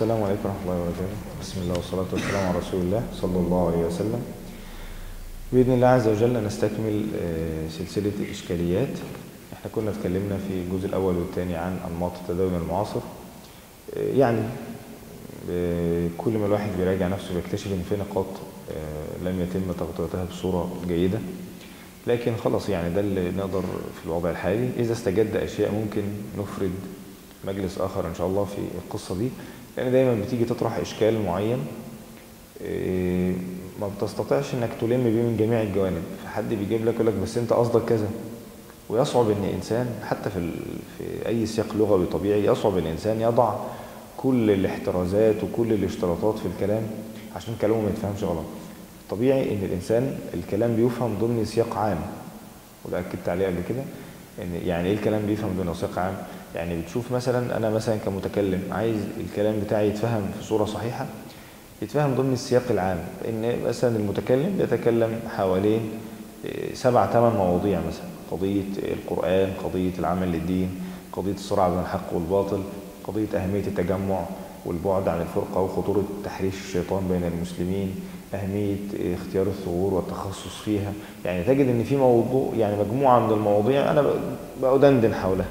السلام عليكم ورحمة الله وبركاته بسم الله والصلاة والسلام على رسول الله صلى الله عليه وسلم بإذن الله عز وجل نستكمل آه، سلسلة الإشكاليات احنا كنا اتكلمنا في الجزء الأول والثاني عن أنماط التدين المعاصر آه، يعني آه، كل ما الواحد بيراجع نفسه بيكتشف ان في نقاط آه، لم يتم تغطيتها بصورة جيدة لكن خلاص يعني ده اللي نقدر في الوضع الحالي إذا استجد أشياء ممكن نفرد مجلس آخر إن شاء الله في القصة دي لأن دايما بتيجي تطرح إشكال معين إيه، ما بتستطيعش إنك تلم بيه من جميع الجوانب فحد بيجيب لك يقول لك بس أنت قصدك كذا ويصعب إن إنسان حتى في, ال- في أي سياق لغوي طبيعي يصعب إن إنسان يضع كل الاحترازات وكل الاشتراطات في الكلام عشان كلامه ما يتفهمش غلط طبيعي إن الإنسان الكلام بيفهم ضمن سياق عام وده أكدت عليه قبل كده ان يعني ايه الكلام بيفهم ضمن سياق عام يعني بتشوف مثلا انا مثلا كمتكلم عايز الكلام بتاعي يتفهم في صوره صحيحه يتفهم ضمن السياق العام ان مثلا المتكلم بيتكلم حوالين إيه، سبع ثمان مواضيع مثلا قضيه القران قضيه العمل للدين قضيه الصراع بين الحق والباطل قضيه اهميه التجمع والبعد عن الفرقه وخطوره تحريش الشيطان بين المسلمين أهمية اختيار الثغور والتخصص فيها يعني تجد أن في موضوع يعني مجموعة من المواضيع أنا بأدندن حولها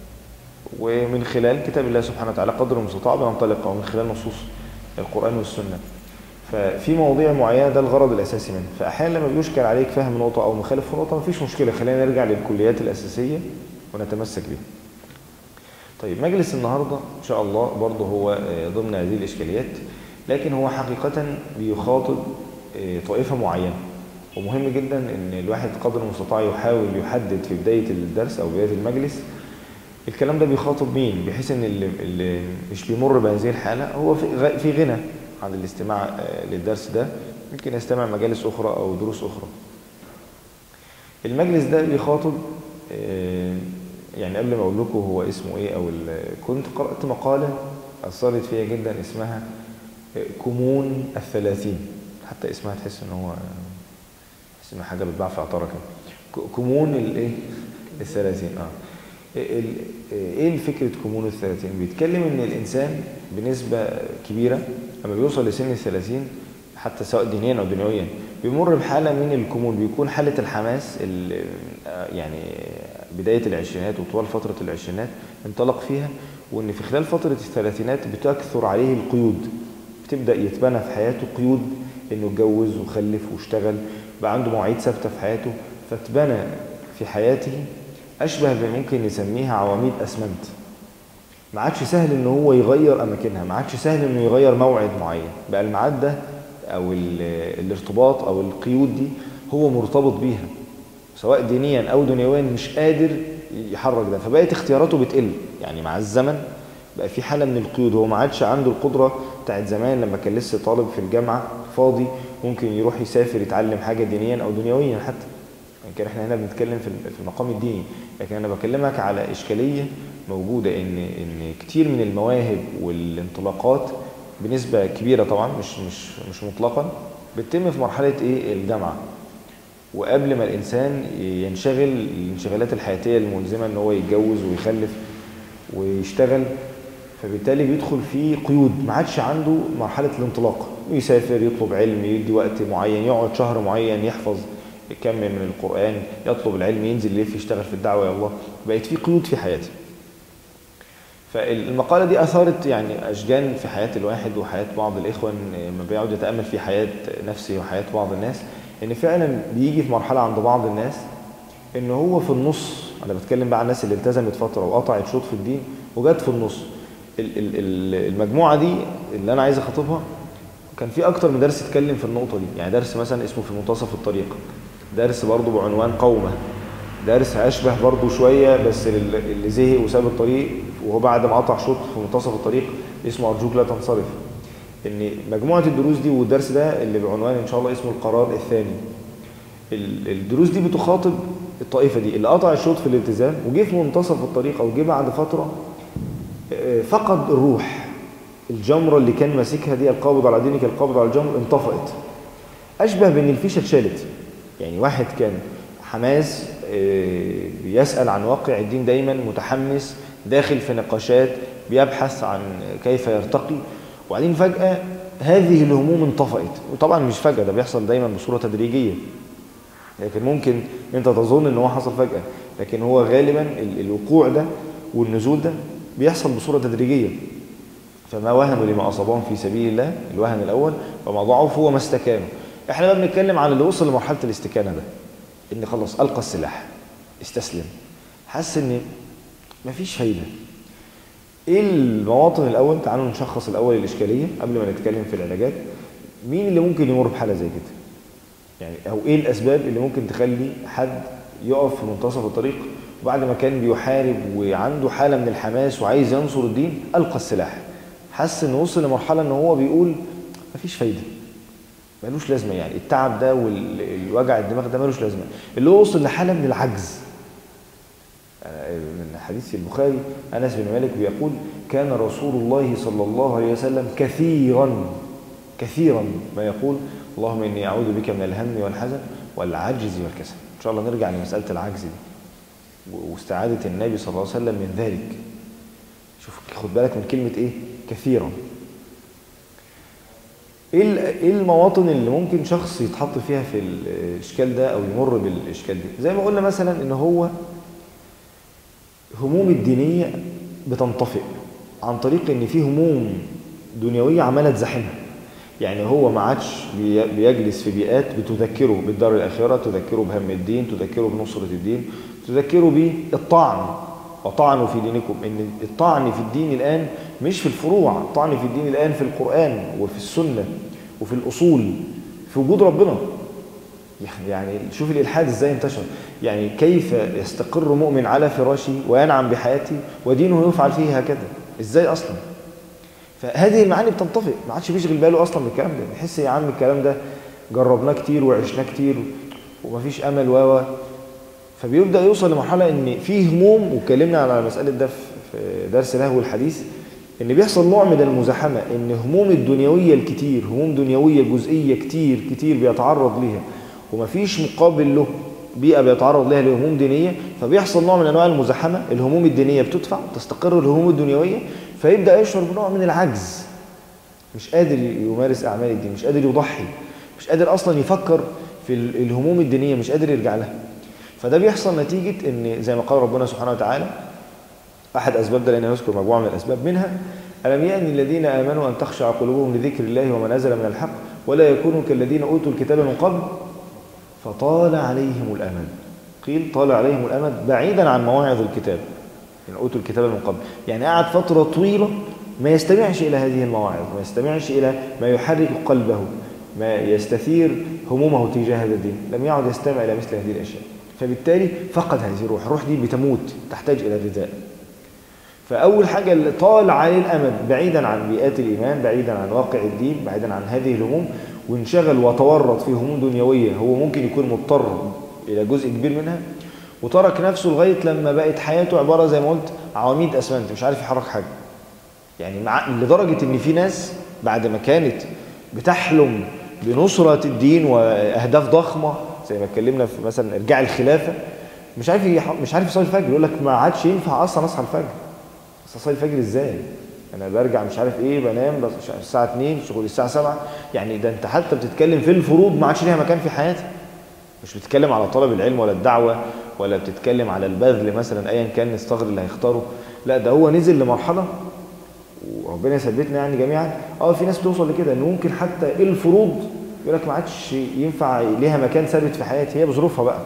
ومن خلال كتاب الله سبحانه وتعالى قدر المستطاع بننطلق ومن خلال نصوص القرآن والسنة ففي مواضيع معينة ده الغرض الأساسي منها فأحيانا لما بيشكل عليك فهم نقطة أو مخالف في نقطة مفيش مشكلة خلينا نرجع للكليات الأساسية ونتمسك بيها طيب مجلس النهاردة إن شاء الله برضه هو آه، ضمن هذه الإشكاليات لكن هو حقيقة بيخاطب آه، طائفة معينة ومهم جدا ان الواحد قدر المستطاع يحاول يحدد في بداية الدرس او بداية المجلس الكلام ده بيخاطب مين بحيث ان اللي, اللي مش بيمر بهذه الحالة هو في غ- في غنى عن الاستماع آه، للدرس ده يمكن يستمع مجالس اخرى او دروس اخرى المجلس ده بيخاطب آه، يعني قبل ما اقول لكم هو اسمه ايه او ال- كنت قرأت مقالة اثرت فيا جدا اسمها آه، كمون الثلاثين حتى اسمها تحس ان هو تحس ان حاجه بتباع في عطاره كده ك- كمون الايه الثلاثين اه ال- ايه فكره كمون الثلاثين بيتكلم ان الانسان بنسبه كبيره لما بيوصل لسن الثلاثين حتى سواء دينيا او دنيويا بيمر بحاله من الكمون بيكون حاله الحماس ال- آه، يعني بدايه العشرينات وطوال فتره العشرينات انطلق فيها وان في خلال فتره الثلاثينات بتكثر عليه القيود بتبدا يتبنى في حياته قيود انه اتجوز وخلف واشتغل بقى عنده مواعيد ثابته في حياته فاتبنى في حياته اشبه بممكن نسميها عواميد اسمنت ما عادش سهل ان هو يغير اماكنها ما عادش سهل انه يغير موعد معين بقى الميعاد ده او ال- الارتباط او القيود دي هو مرتبط بيها سواء دينيا او دنيويا مش قادر يحرك ده فبقت اختياراته بتقل يعني مع الزمن بقى في حاله من القيود هو ما عادش عنده القدره بتاعت زمان لما كان لسه طالب في الجامعه فاضي ممكن يروح يسافر يتعلم حاجه دينيا او دنيويا حتى يمكن احنا هنا بنتكلم في في المقام الديني لكن انا بكلمك على اشكاليه موجوده ان ان كتير من المواهب والانطلاقات بنسبه كبيره طبعا مش مش مش مطلقا بتتم في مرحله ايه الجامعه وقبل ما الانسان ينشغل الانشغالات الحياتيه الملزمه ان هو يتجوز ويخلف ويشتغل فبالتالي بيدخل في قيود ما عادش عنده مرحله الانطلاق يسافر يطلب علم يدي وقت معين يقعد شهر معين يحفظ كم من القران يطلب العلم ينزل يلف يشتغل في الدعوه الى الله بقت في قيود في حياته فالمقالة دي أثارت يعني أشجان في حياة الواحد وحياة بعض الإخوة إن لما بيقعد يتأمل في حياة نفسه وحياة بعض الناس إن فعلا بيجي في مرحلة عند بعض الناس إن هو في النص أنا بتكلم بقى عن الناس اللي التزمت فترة وقطعت شوط في الدين وجت في النص ال- ال- ال- المجموعة دي اللي أنا عايز أخاطبها كان في أكتر من درس اتكلم في النقطة دي يعني درس مثلا اسمه في منتصف الطريق درس برضه بعنوان قومة درس أشبه برضه شوية بس لل- اللي زهق وساب الطريق وهو بعد ما قطع شوط في منتصف الطريق اسمه أرجوك لا تنصرف إن مجموعة الدروس دي والدرس ده اللي بعنوان إن شاء الله اسمه القرار الثاني ال- الدروس دي بتخاطب الطائفة دي اللي قطع الشوط في الالتزام وجه في منتصف الطريق أو جه بعد فترة آه، فقد الروح الجمرة اللي كان ماسكها دي القابض على دينك القابض على الجمر انطفأت أشبه بأن الفيشة اتشالت يعني واحد كان حماس آه، بيسأل عن واقع الدين دايما متحمس داخل في نقاشات بيبحث عن كيف يرتقي وبعدين فجأة هذه الهموم انطفأت وطبعا مش فجأة ده بيحصل دايما بصورة تدريجية لكن ممكن انت تظن ان هو حصل فجأة لكن هو غالبا ال- الوقوع ده والنزول ده بيحصل بصورة تدريجية فما وهنوا لما أصابهم في سبيل الله الوهن الأول وما ضعفوا وما استكانوا احنا بقى بنتكلم عن اللي وصل لمرحلة الاستكانة ده ان خلاص ألقى السلاح استسلم حس ان مفيش فايدة ايه المواطن الأول تعالوا نشخص الأول الإشكالية قبل ما نتكلم في العلاجات مين اللي ممكن يمر بحالة زي كده يعني او ايه الاسباب اللي ممكن تخلي حد يقف في منتصف الطريق وبعد ما كان بيحارب وعنده حاله من الحماس وعايز ينصر الدين القى السلاح حس انه وصل لمرحله ان هو بيقول مفيش فايده ملوش لازمه يعني التعب ده والوجع الدماغ ده ملوش لازمه اللي هو وصل لحاله من العجز من حديث البخاري انس بن مالك بيقول كان رسول الله صلى الله عليه وسلم كثيرا كثيرا ما يقول اللهم اني اعوذ بك من الهم والحزن والعجز والكسل ان شاء الله نرجع لمساله العجز دي واستعاده النبي صلى الله عليه وسلم من ذلك شوف خد بالك من كلمه ايه كثيرا ايه ايه المواطن اللي ممكن شخص يتحط فيها في الاشكال ده او يمر بالاشكال ده زي ما قلنا مثلا ان هو هموم الدينيه بتنطفئ عن طريق ان في هموم دنيويه عماله تزاحمها يعني هو ما عادش بيجلس في بيئات بتذكره بالدار الآخرة تذكره بهم الدين تذكره بنصرة الدين تذكره بالطعن وطعنوا في دينكم ان الطعن في الدين الآن مش في الفروع الطعن في الدين الآن في القرآن وفي السنة وفي الأصول في وجود ربنا يعني شوف الإلحاد ازاي انتشر يعني كيف يستقر مؤمن على فراشه وينعم بحياته ودينه يفعل فيه هكذا ازاي أصلا فهذه المعاني بتنطفئ ما عادش بيشغل باله اصلا بالكلام ده بيحس يا عم الكلام ده جربناه كتير وعشناه كتير ومفيش امل و فبيبدا يوصل لمرحله ان في هموم واتكلمنا على المساله ده في درس لهو الحديث ان بيحصل نوع من المزاحمه ان هموم الدنيويه الكتير هموم دنيويه جزئيه كتير كتير بيتعرض ليها ومفيش مقابل له بيئه بيتعرض لها لهموم دينيه فبيحصل نوع من انواع المزاحمه الهموم الدينيه بتدفع تستقر الهموم الدنيويه فيبدا يشعر بنوع من العجز مش قادر يمارس اعمال الدين مش قادر يضحي مش قادر اصلا يفكر في الهموم الدينيه مش قادر يرجع لها فده بيحصل نتيجه ان زي ما قال ربنا سبحانه وتعالى احد اسباب ده لان نذكر مجموعه من الاسباب منها الم يأن الذين امنوا ان تخشع قلوبهم لذكر الله وما نزل من الحق ولا يكونوا كالذين اوتوا الكتاب من قبل فطال عليهم الامد قيل طال عليهم الامد بعيدا عن مواعظ الكتاب يعني اوتوا الكتاب من قبل يعني قعد فتره طويله ما يستمعش الى هذه المواعظ ما يستمعش الى ما يحرك قلبه ما يستثير همومه تجاه هذا الدين لم يعد يستمع الى مثل هذه الاشياء فبالتالي فقد هذه الروح الروح دي بتموت تحتاج الى غذاء فاول حاجه اللي طال عليه الامد بعيدا عن بيئات الايمان بعيدا عن واقع الدين بعيدا عن هذه الهموم وانشغل وتورط في هموم دنيويه هو ممكن يكون مضطر الى جزء كبير منها وترك نفسه لغايه لما بقت حياته عباره زي ما قلت عواميد اسمنت مش عارف يحرك حاجه يعني مع لدرجه ان في ناس بعد ما كانت بتحلم بنصره الدين واهداف ضخمه زي ما اتكلمنا في مثلا ارجاع الخلافه مش عارف مش عارف يصلي الفجر يقول لك ما عادش ينفع اصلا اصحى الفجر بس اصلي الفجر ازاي انا برجع مش عارف ايه بنام بس الساعه 2 شغل الساعه 7 يعني ده انت حتى بتتكلم في الفروض ما عادش ليها مكان في حياتك مش بتتكلم على طلب العلم ولا الدعوه ولا بتتكلم على البذل مثلا ايا كان الصغر اللي هيختاره لا ده هو نزل لمرحله وربنا يثبتنا يعني جميعا اه في ناس بتوصل لكده ان ممكن حتى الفروض يقول لك ما عادش ينفع ليها مكان ثابت في حياتي هي بظروفها بقى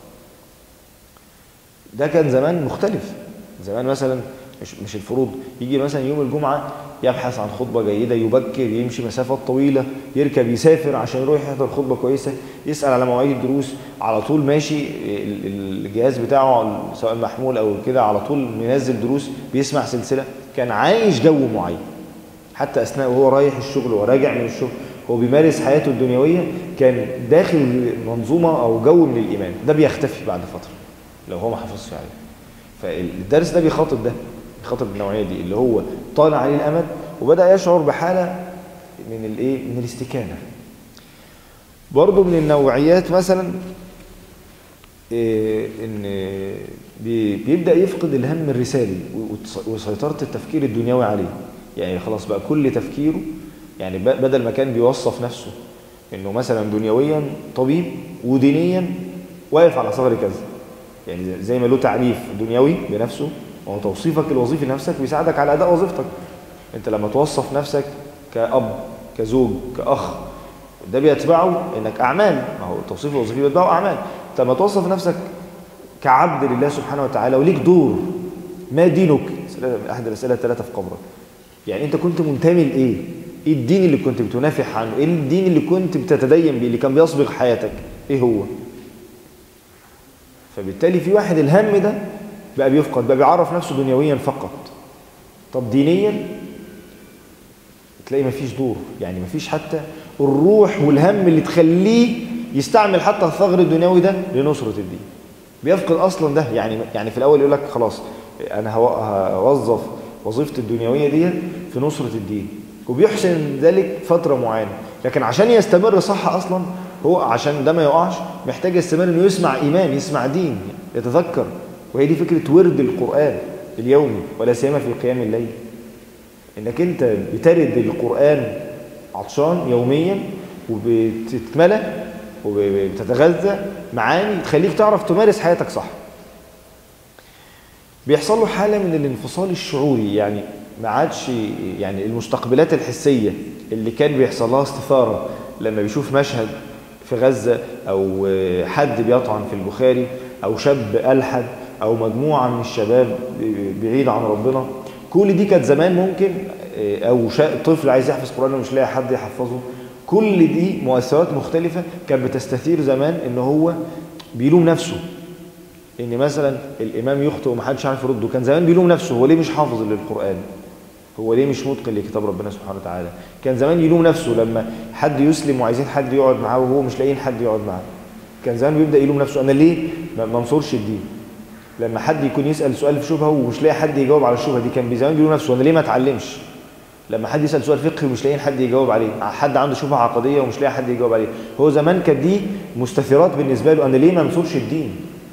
ده كان زمان مختلف زمان مثلا مش مش الفروض يجي مثلا يوم الجمعه يبحث عن خطبه جيده يبكر يمشي مسافات طويله يركب يسافر عشان يروح يحضر خطبه كويسه يسال على مواعيد الدروس على طول ماشي الجهاز بتاعه سواء محمول او كده على طول منزل دروس بيسمع سلسله كان عايش جو معين حتى اثناء وهو رايح الشغل وراجع من الشغل هو بيمارس حياته الدنيويه كان داخل منظومه او جو من الايمان ده بيختفي بعد فتره لو هو ما حافظش عليه فالدرس ده بيخاطب ده بيخاطب النوعيه دي اللي هو طال عليه الامد وبدا يشعر بحاله من الايه من الاستكانه برضه من النوعيات مثلا إيه ان بيبدا يفقد الهم الرسالي وسيطره التفكير الدنيوي عليه يعني خلاص بقى كل تفكيره يعني بدل ما كان بيوصف نفسه انه مثلا دنيويا طبيب ودينيا واقف على صغر كذا يعني زي ما له تعريف دنيوي بنفسه وهو توصيفك الوظيفي لنفسك بيساعدك على اداء وظيفتك انت لما توصف نفسك كأب كزوج كأخ ده بيتبعه انك اعمال ما هو التوصيف الوظيفي بيتبعه اعمال انت لما توصف نفسك كعبد لله سبحانه وتعالى وليك دور ما دينك احد الاسئله الثلاثه في قبرك يعني انت كنت منتمي لايه ايه الدين اللي كنت بتنافح عنه ايه الدين اللي كنت بتتدين بيه اللي كان بيصبغ حياتك ايه هو فبالتالي في واحد الهم ده بقى بيفقد بقى بيعرف نفسه دنيويا فقط طب دينيا تلاقي مفيش دور يعني مفيش حتى الروح والهم اللي تخليه يستعمل حتى الثغر الدنيوي ده لنصرة الدين بيفقد اصلا ده يعني يعني في الاول يقول لك خلاص انا هوظف وظيفتي الدنيويه دي في نصره الدين وبيحسن ذلك فتره معينه لكن عشان يستمر صح اصلا هو عشان ده ما يقعش محتاج يستمر انه يسمع ايمان يسمع دين يتذكر وهي دي فكره ورد القران اليومي ولا سيما في قيام الليل انك انت بترد القران عطشان يوميا وبتتملى وبتتغذى معاني تخليك تعرف تمارس حياتك صح بيحصل له حالة من الانفصال الشعوري يعني ما عادش يعني المستقبلات الحسية اللي كان بيحصل لها استثارة لما بيشوف مشهد في غزة أو حد بيطعن في البخاري أو شاب ألحد أو مجموعة من الشباب بعيد عن ربنا كل دي كانت زمان ممكن أو طفل عايز يحفظ قرآن ومش لاقي حد يحفظه كل دي مؤثرات مختلفة كانت بتستثير زمان ان هو بيلوم نفسه ان مثلا الامام يخطئ ومحدش عارف يرده كان زمان بيلوم نفسه هو ليه مش حافظ للقرآن هو ليه مش متقن لكتاب ربنا سبحانه وتعالى كان زمان يلوم نفسه لما حد يسلم وعايزين حد يقعد معاه وهو مش لاقيين حد يقعد معاه كان زمان بيبدا يلوم نفسه انا ليه ما منصرش الدين لما حد يكون يسال سؤال في شبهه ومش لاقي حد يجاوب على الشبهه دي كان زمان بيلوم نفسه انا ليه ما اتعلمش لما حد يسال سؤال فقهي ومش لاقيين حد يجاوب عليه حد عنده شبهه عقديه ومش لاقي حد يجاوب عليه هو زمان كانت دي مستثيرات بالنسبه له انا ليه ما انصرش الدين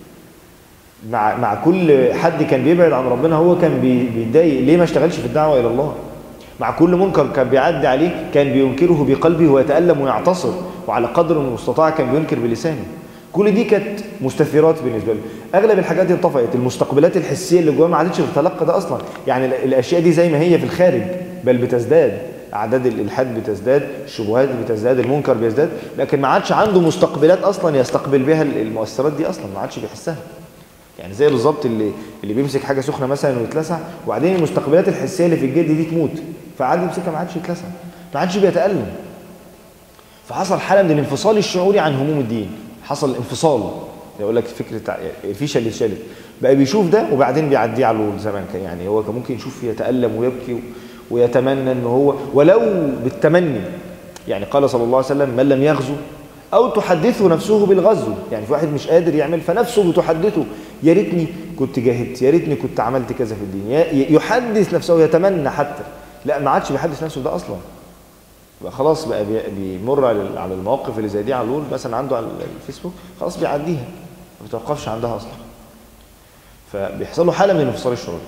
مع مع كل حد كان بيبعد عن ربنا هو كان بيتضايق ليه ما اشتغلش في الدعوه الى الله مع كل منكر كان بيعدي عليه كان بينكره بقلبه ويتالم ويعتصر وعلى قدر المستطاع كان بينكر بلسانه كل دي كانت مستثيرات بالنسبه له اغلب الحاجات دي انطفئت المستقبلات الحسيه اللي جواه ما عادتش بتتلقى ده اصلا يعني الاشياء دي زي ما هي في الخارج بل بتزداد اعداد الالحاد بتزداد الشبهات بتزداد المنكر بيزداد لكن ما عادش عنده مستقبلات اصلا يستقبل بها المؤثرات دي اصلا ما عادش بيحسها يعني زي بالظبط اللي اللي بيمسك حاجه سخنه مثلا ويتلسع وبعدين المستقبلات الحسيه اللي في الجلد دي تموت فعاد يمسكها ما عادش يتلسع ما عادش بيتالم فحصل حاله من الانفصال الشعوري عن هموم الدين حصل انفصال يقول لك فكره الفيشه اللي اتشالت بقى بيشوف ده وبعدين بيعديه على الأول زمان كان يعني هو كان ممكن يشوف يتالم ويبكي ويتمنى ان هو ولو بالتمني يعني قال صلى الله عليه وسلم من لم يغزو او تحدثه نفسه بالغزو يعني في واحد مش قادر يعمل فنفسه بتحدثه يا ريتني كنت جاهدت يا ريتني كنت عملت كذا في الدين يحدث نفسه يتمنى حتى لا ما عادش بيحدث نفسه ده اصلا بقى خلاص بقى بيمر على المواقف اللي زي دي على طول مثلا عنده على الفيسبوك خلاص بيعديها ما بيتوقفش عندها اصلا فبيحصل له حاله من انفصال الشعور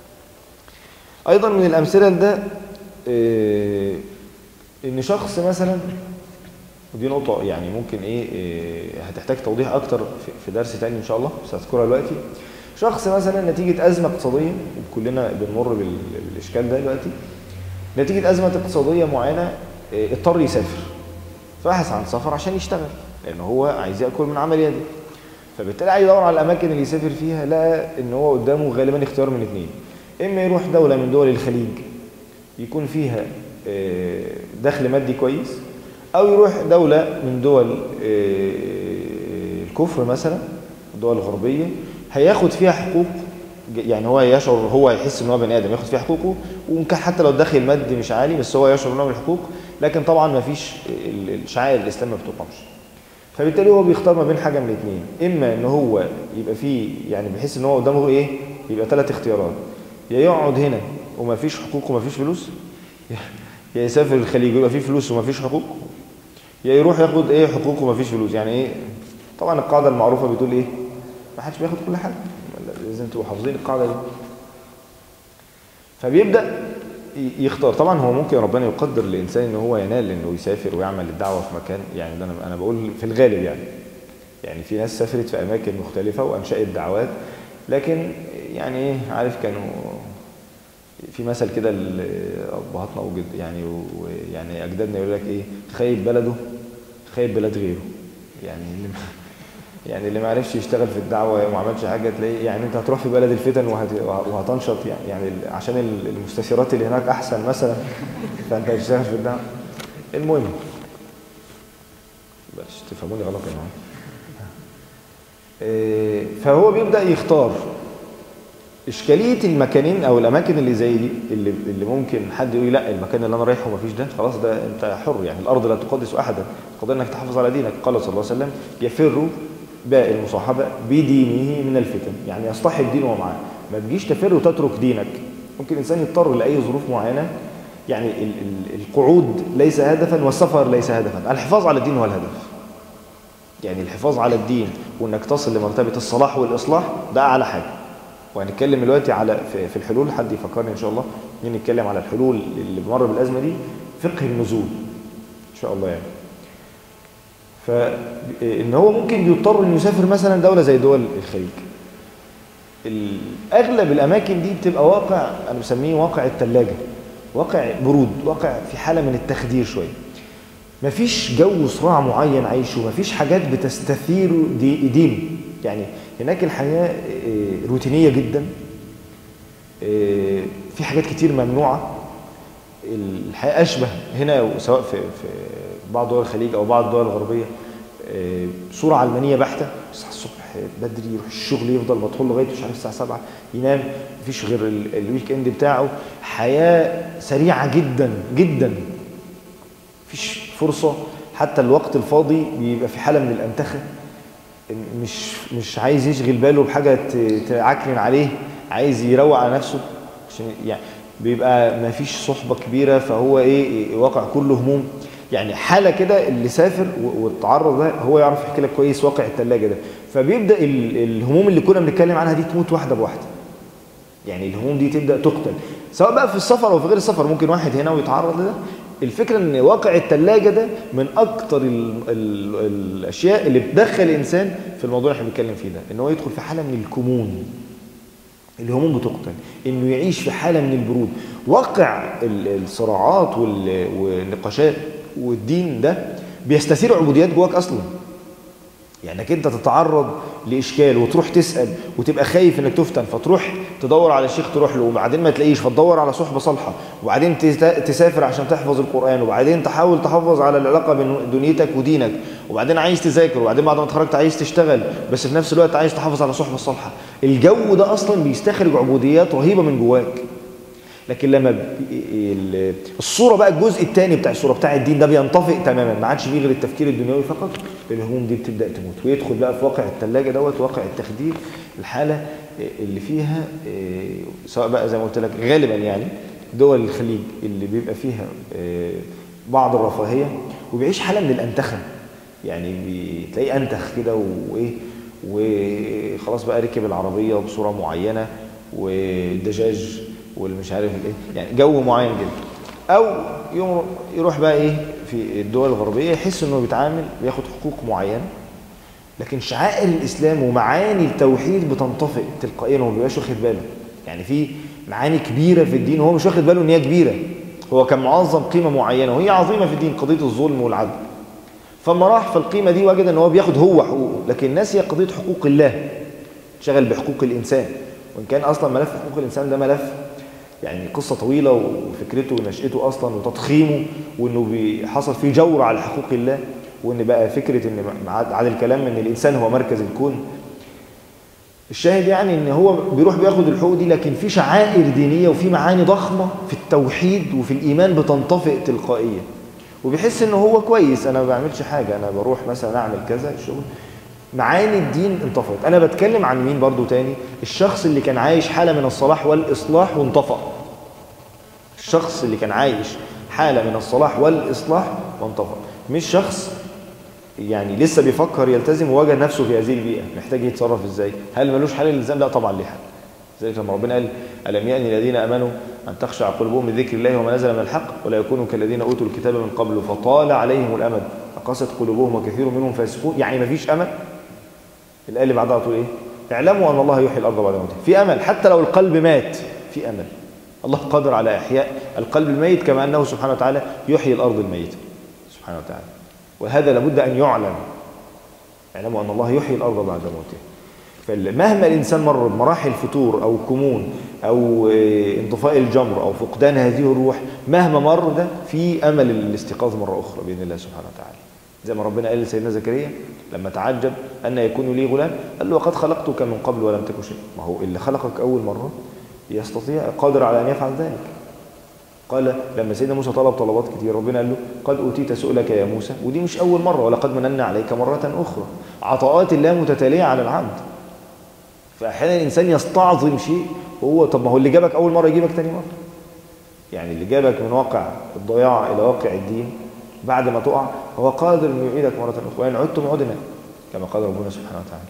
ايضا من الامثله ده إيه ان شخص مثلا ودي نقطه يعني ممكن ايه, إيه هتحتاج توضيح اكتر في درس تاني ان شاء الله بس هذكرها دلوقتي شخص مثلا نتيجه ازمه اقتصاديه وكلنا بنمر بالاشكال ده دلوقتي نتيجه ازمه اقتصاديه معينه إيه اضطر يسافر فبحث عن سفر عشان يشتغل لان هو عايز ياكل من عمل يده فبالتالي عايز يدور على الاماكن اللي يسافر فيها لقى ان هو قدامه غالبا اختيار من اثنين اما يروح دوله من دول الخليج يكون فيها دخل مادي كويس او يروح دوله من دول الكفر مثلا الدول الغربيه هياخد فيها حقوق يعني هو يشعر هو يحس ان هو بني ادم ياخد فيها حقوقه وممكن حتى لو الدخل المادي مش عالي بس هو يشعر ان هو بالحقوق لكن طبعا ما فيش شعائر الاسلام ما بتقامش فبالتالي هو بيختار ما بين حاجه من الاثنين اما ان هو يبقى فيه يعني بيحس ان هو قدامه ايه يبقى ثلاث اختيارات يا يقعد هنا وما فيش حقوق وما فيش فلوس يا يسافر الخليج ويبقى فيه فلوس وما فيش حقوق يا يروح ياخد ايه حقوق وما فيش فلوس يعني ايه طبعا القاعده المعروفه بتقول ايه ما حدش بياخد كل حاجه لازم تبقوا حافظين القاعده دي فبيبدا يختار طبعا هو ممكن ربنا يقدر للانسان ان هو ينال انه يسافر ويعمل الدعوه في مكان يعني ده انا انا بقول في الغالب يعني يعني في ناس سافرت في اماكن مختلفه وانشات دعوات لكن يعني ايه عارف كانوا في مثل كده ابهاتنا وجد يعني ويعني اجدادنا يقول لك ايه خايب بلده خايب بلد غيره يعني اللي يعني اللي ما عرفش يشتغل في الدعوه وما عملش حاجه تلاقيه يعني انت هتروح في بلد الفتن وهتنشط يعني يعني عشان المستشيرات اللي هناك احسن مثلا فانت هتشتغل في الدعوه المهم بس تفهموني غلط يا جماعه فهو بيبدا يختار اشكاليه المكانين او الاماكن اللي زي دي اللي, اللي ممكن حد يقول لا المكان اللي انا رايحه ما فيش ده خلاص ده انت حر يعني الارض لا تقدس احدا قضيه انك تحافظ على دينك قال صلى الله عليه وسلم يفر باء المصاحبه بدينه من الفتن يعني يصطحب دينه معاه ما تجيش تفر وتترك دينك ممكن الانسان يضطر لاي ظروف معينه يعني ال ال القعود ليس هدفا والسفر ليس هدفا الحفاظ على الدين هو الهدف يعني الحفاظ على الدين وانك تصل لمرتبه الصلاح والاصلاح ده اعلى حاجه وهنتكلم دلوقتي على في الحلول حد يفكرني ان شاء الله نتكلم على الحلول اللي بمر بالازمه دي فقه النزول ان شاء الله يعني فان هو ممكن بيضطر انه يسافر مثلا دوله زي دول الخليج اغلب الاماكن دي بتبقى واقع انا بسميه واقع الثلاجه واقع برود واقع في حاله من التخدير شويه مفيش جو صراع معين عايشه مفيش حاجات بتستثير دي دين يعني هناك الحياه روتينيه جدا في حاجات كتير ممنوعه الحياه اشبه هنا سواء في في بعض دول الخليج او بعض الدول الغربيه صوره علمانيه بحته يصحى الصبح بدري يروح الشغل يفضل مطحون لغايه مش عارف الساعه 7 ينام مفيش غير الويك اند بتاعه حياه سريعه جدا جدا مفيش فرصه حتى الوقت الفاضي بيبقى في حاله من الانتخه مش مش عايز يشغل باله بحاجه تعكنن عليه عايز يروق على نفسه عشان يعني بيبقى ما فيش صحبه كبيره فهو ايه واقع كله هموم يعني حاله كده اللي سافر واتعرض ده هو يعرف يحكي لك كويس واقع الثلاجه ده فبيبدا الهموم اللي كنا بنتكلم عنها دي تموت واحده بواحده يعني الهموم دي تبدا تقتل سواء بقى في السفر او في غير السفر ممكن واحد هنا ويتعرض لده الفكره ان واقع الثلاجه ده من اكتر ال ال الاشياء اللي بتدخل الانسان في الموضوع اللي احنا بنتكلم فيه ده ان هو يدخل في حاله من الكمون الهموم بتقتل انه يعيش في حاله من البرود واقع الصراعات والنقاشات والدين ده بيستثير عبوديات جواك اصلا يعني انك انت تتعرض لاشكال وتروح تسال وتبقى خايف انك تفتن فتروح تدور على شيخ تروح له وبعدين ما تلاقيش فتدور على صحبه صالحه وبعدين تسافر عشان تحفظ القران وبعدين تحاول تحافظ على العلاقه بين دنيتك ودينك وبعدين عايز تذاكر وبعدين بعد ما اتخرجت عايز تشتغل بس في نفس الوقت عايز تحافظ على صحبه صالحه الجو ده اصلا بيستخرج عبوديات رهيبه من جواك لكن لما الصوره بقى الجزء الثاني بتاع الصوره بتاع الدين ده بينطفئ تماما ما عادش فيه غير التفكير الدنيوي فقط الهموم دي بتبدا تموت ويدخل بقى في واقع الثلاجه دوت واقع التخدير الحاله اللي فيها سواء بقى زي ما قلت لك غالبا يعني دول الخليج اللي بيبقى فيها بعض الرفاهيه وبيعيش حاله من الانتخه يعني بتلاقيه انتخ كده وايه وخلاص بقى ركب العربيه بصوره معينه والدجاج والمش عارف الايه يعني جو معين جدا او يوم يروح بقى ايه في الدول الغربيه يحس انه بيتعامل بياخد حقوق معينه لكن شعائر الاسلام ومعاني التوحيد بتنطفئ تلقائيا وما بيبقاش واخد باله يعني في معاني كبيره في الدين وهو مش واخد باله ان هي كبيره هو كان معظم قيمه معينه وهي عظيمه في الدين قضيه الظلم والعدل فلما راح في القيمه دي وجد ان هو بياخد هو حقوقه لكن الناس هي قضيه حقوق الله شغل بحقوق الانسان وان كان اصلا ملف حقوق الانسان ده ملف يعني قصة طويلة وفكرته ونشأته أصلا وتضخيمه وإنه حصل فيه جور على حقوق الله وإن بقى فكرة إن عاد الكلام إن الإنسان هو مركز الكون الشاهد يعني إن هو بيروح بياخد الحقوق دي لكن في شعائر دينية وفي معاني ضخمة في التوحيد وفي الإيمان بتنطفئ تلقائيا وبيحس إن هو كويس أنا ما بعملش حاجة أنا بروح مثلا أعمل كذا الشغل معاني الدين انطفت انا بتكلم عن مين برضو تاني الشخص اللي كان عايش حالة من الصلاح والإصلاح وانطفأ الشخص اللي كان عايش حالة من الصلاح والإصلاح وانطفأ مش شخص يعني لسه بيفكر يلتزم ووجد نفسه في هذه البيئة محتاج يتصرف ازاي هل ملوش حل الالتزام لا طبعا ليه حل ذلك لما ربنا قال ألم يأني الذين أمنوا أن تخشع قلوبهم لذكر الله وما نزل من الحق ولا يكونوا كالذين أوتوا الكتاب من قبل فطال عليهم الأمد فقست قلوبهم وكثير منهم فاسقون يعني ما فيش أمل الآية اللي بعدها تقول إيه اعلموا أن الله يحيي الأرض بعد موتها في أمل حتى لو القلب مات في أمل الله قادر على إحياء القلب الميت كما أنه سبحانه وتعالى يحيي الأرض الميتة سبحانه وتعالى وهذا لابد أن يعلم اعلموا أن الله يحيي الأرض بعد موتها فمهما الإنسان مر بمراحل فتور أو كمون أو انطفاء الجمر أو فقدان هذه الروح مهما مر ده في أمل الاستيقاظ مرة أخرى بإذن الله سبحانه وتعالى زي ما ربنا قال لسيدنا زكريا لما تعجب أن يكون لي غلام قال له وقد خلقتك من قبل ولم تكن شيء ما هو اللي خلقك أول مرة يستطيع قادر على أن يفعل ذلك قال لما سيدنا موسى طلب طلبات كتير ربنا قال له قد أوتيت سؤلك يا موسى ودي مش أول مرة ولقد مننا عليك مرة أخرى عطاءات الله متتالية على العبد فأحيانا الإنسان يستعظم شيء وهو طب ما هو اللي جابك أول مرة يجيبك تاني مرة يعني اللي جابك من واقع الضياع إلى واقع الدين بعد ما تقع هو قادر أن يعيدك مرة أخرى وإن عدتم عدنا كما قال ربنا سبحانه وتعالى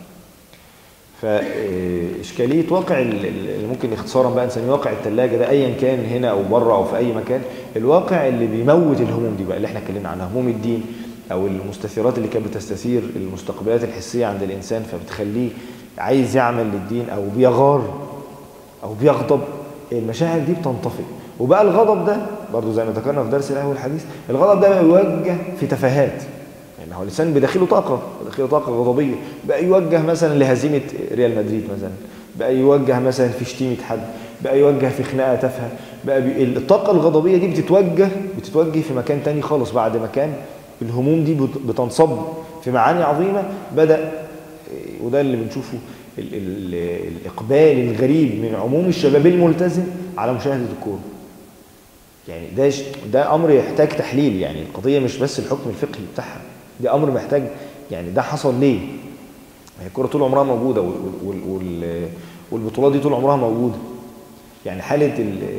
فإشكالية واقع اللي ممكن اختصارا بقى نسميه واقع الثلاجة ده أيا كان هنا أو بره أو في أي مكان الواقع اللي بيموت الهموم دي بقى اللي احنا اتكلمنا عنها هموم الدين أو المستثيرات اللي كانت بتستثير المستقبلات الحسية عند الإنسان فبتخليه عايز يعمل للدين أو بيغار أو بيغضب المشاعر دي بتنطفئ وبقى الغضب ده برضو زي ما ذكرنا في درس الأول الحديث الغضب ده بقى يوجه في تفاهات يعني هو الإنسان بداخله طاقة بداخله طاقة غضبية بقى يوجه مثلا لهزيمة ريال مدريد مثلا بقى يوجه مثلا في شتيمة حد بقى يوجه في خناقة تافهة بقى بي... الطاقة الغضبية دي بتتوجه بتتوجه في مكان تاني خالص بعد مكان الهموم دي بتنصب في معاني عظيمة بدأ وده اللي بنشوفه ال ال الإقبال الغريب من عموم الشباب الملتزم على مشاهدة الكورة يعني ده ده أمر يحتاج تحليل يعني القضية مش بس الحكم الفقهي بتاعها ده أمر محتاج يعني ده حصل ليه هي الكورة طول عمرها موجودة والبطولات دي طول عمرها موجودة يعني حالة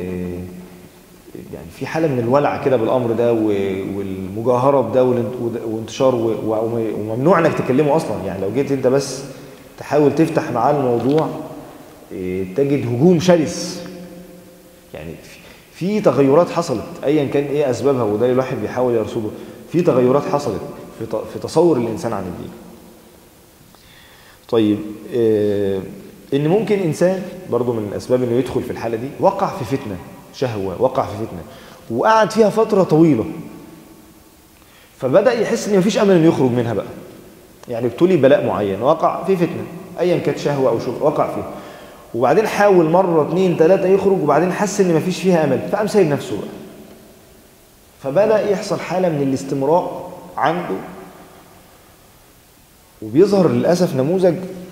يعني في حالة من الولع كده بالأمر ده والمجاهرة بده وانتشار وممنوع انك تكلمه أصلا يعني لو جيت انت بس تحاول تفتح معاه الموضوع تجد هجوم شرس يعني في تغيرات حصلت ايا كان ايه اسبابها وده اللي الواحد بيحاول يرصده في تغيرات حصلت في في تصور الانسان عن الدين طيب آه ان ممكن انسان برضو من الاسباب انه يدخل في الحاله دي وقع في فتنه شهوه وقع في فتنه وقعد فيها فتره طويله فبدا يحس ان مفيش امل انه يخرج منها بقى يعني ابتلي بلاء معين وقع في فتنه ايا كانت شهوه او شبهه وقع فيها وبعدين حاول مره اثنين ثلاثه يخرج وبعدين حس ان مفيش فيها امل فقام سايب نفسه بقى فبدا يحصل حاله من الاستمراء عنده وبيظهر للاسف نموذج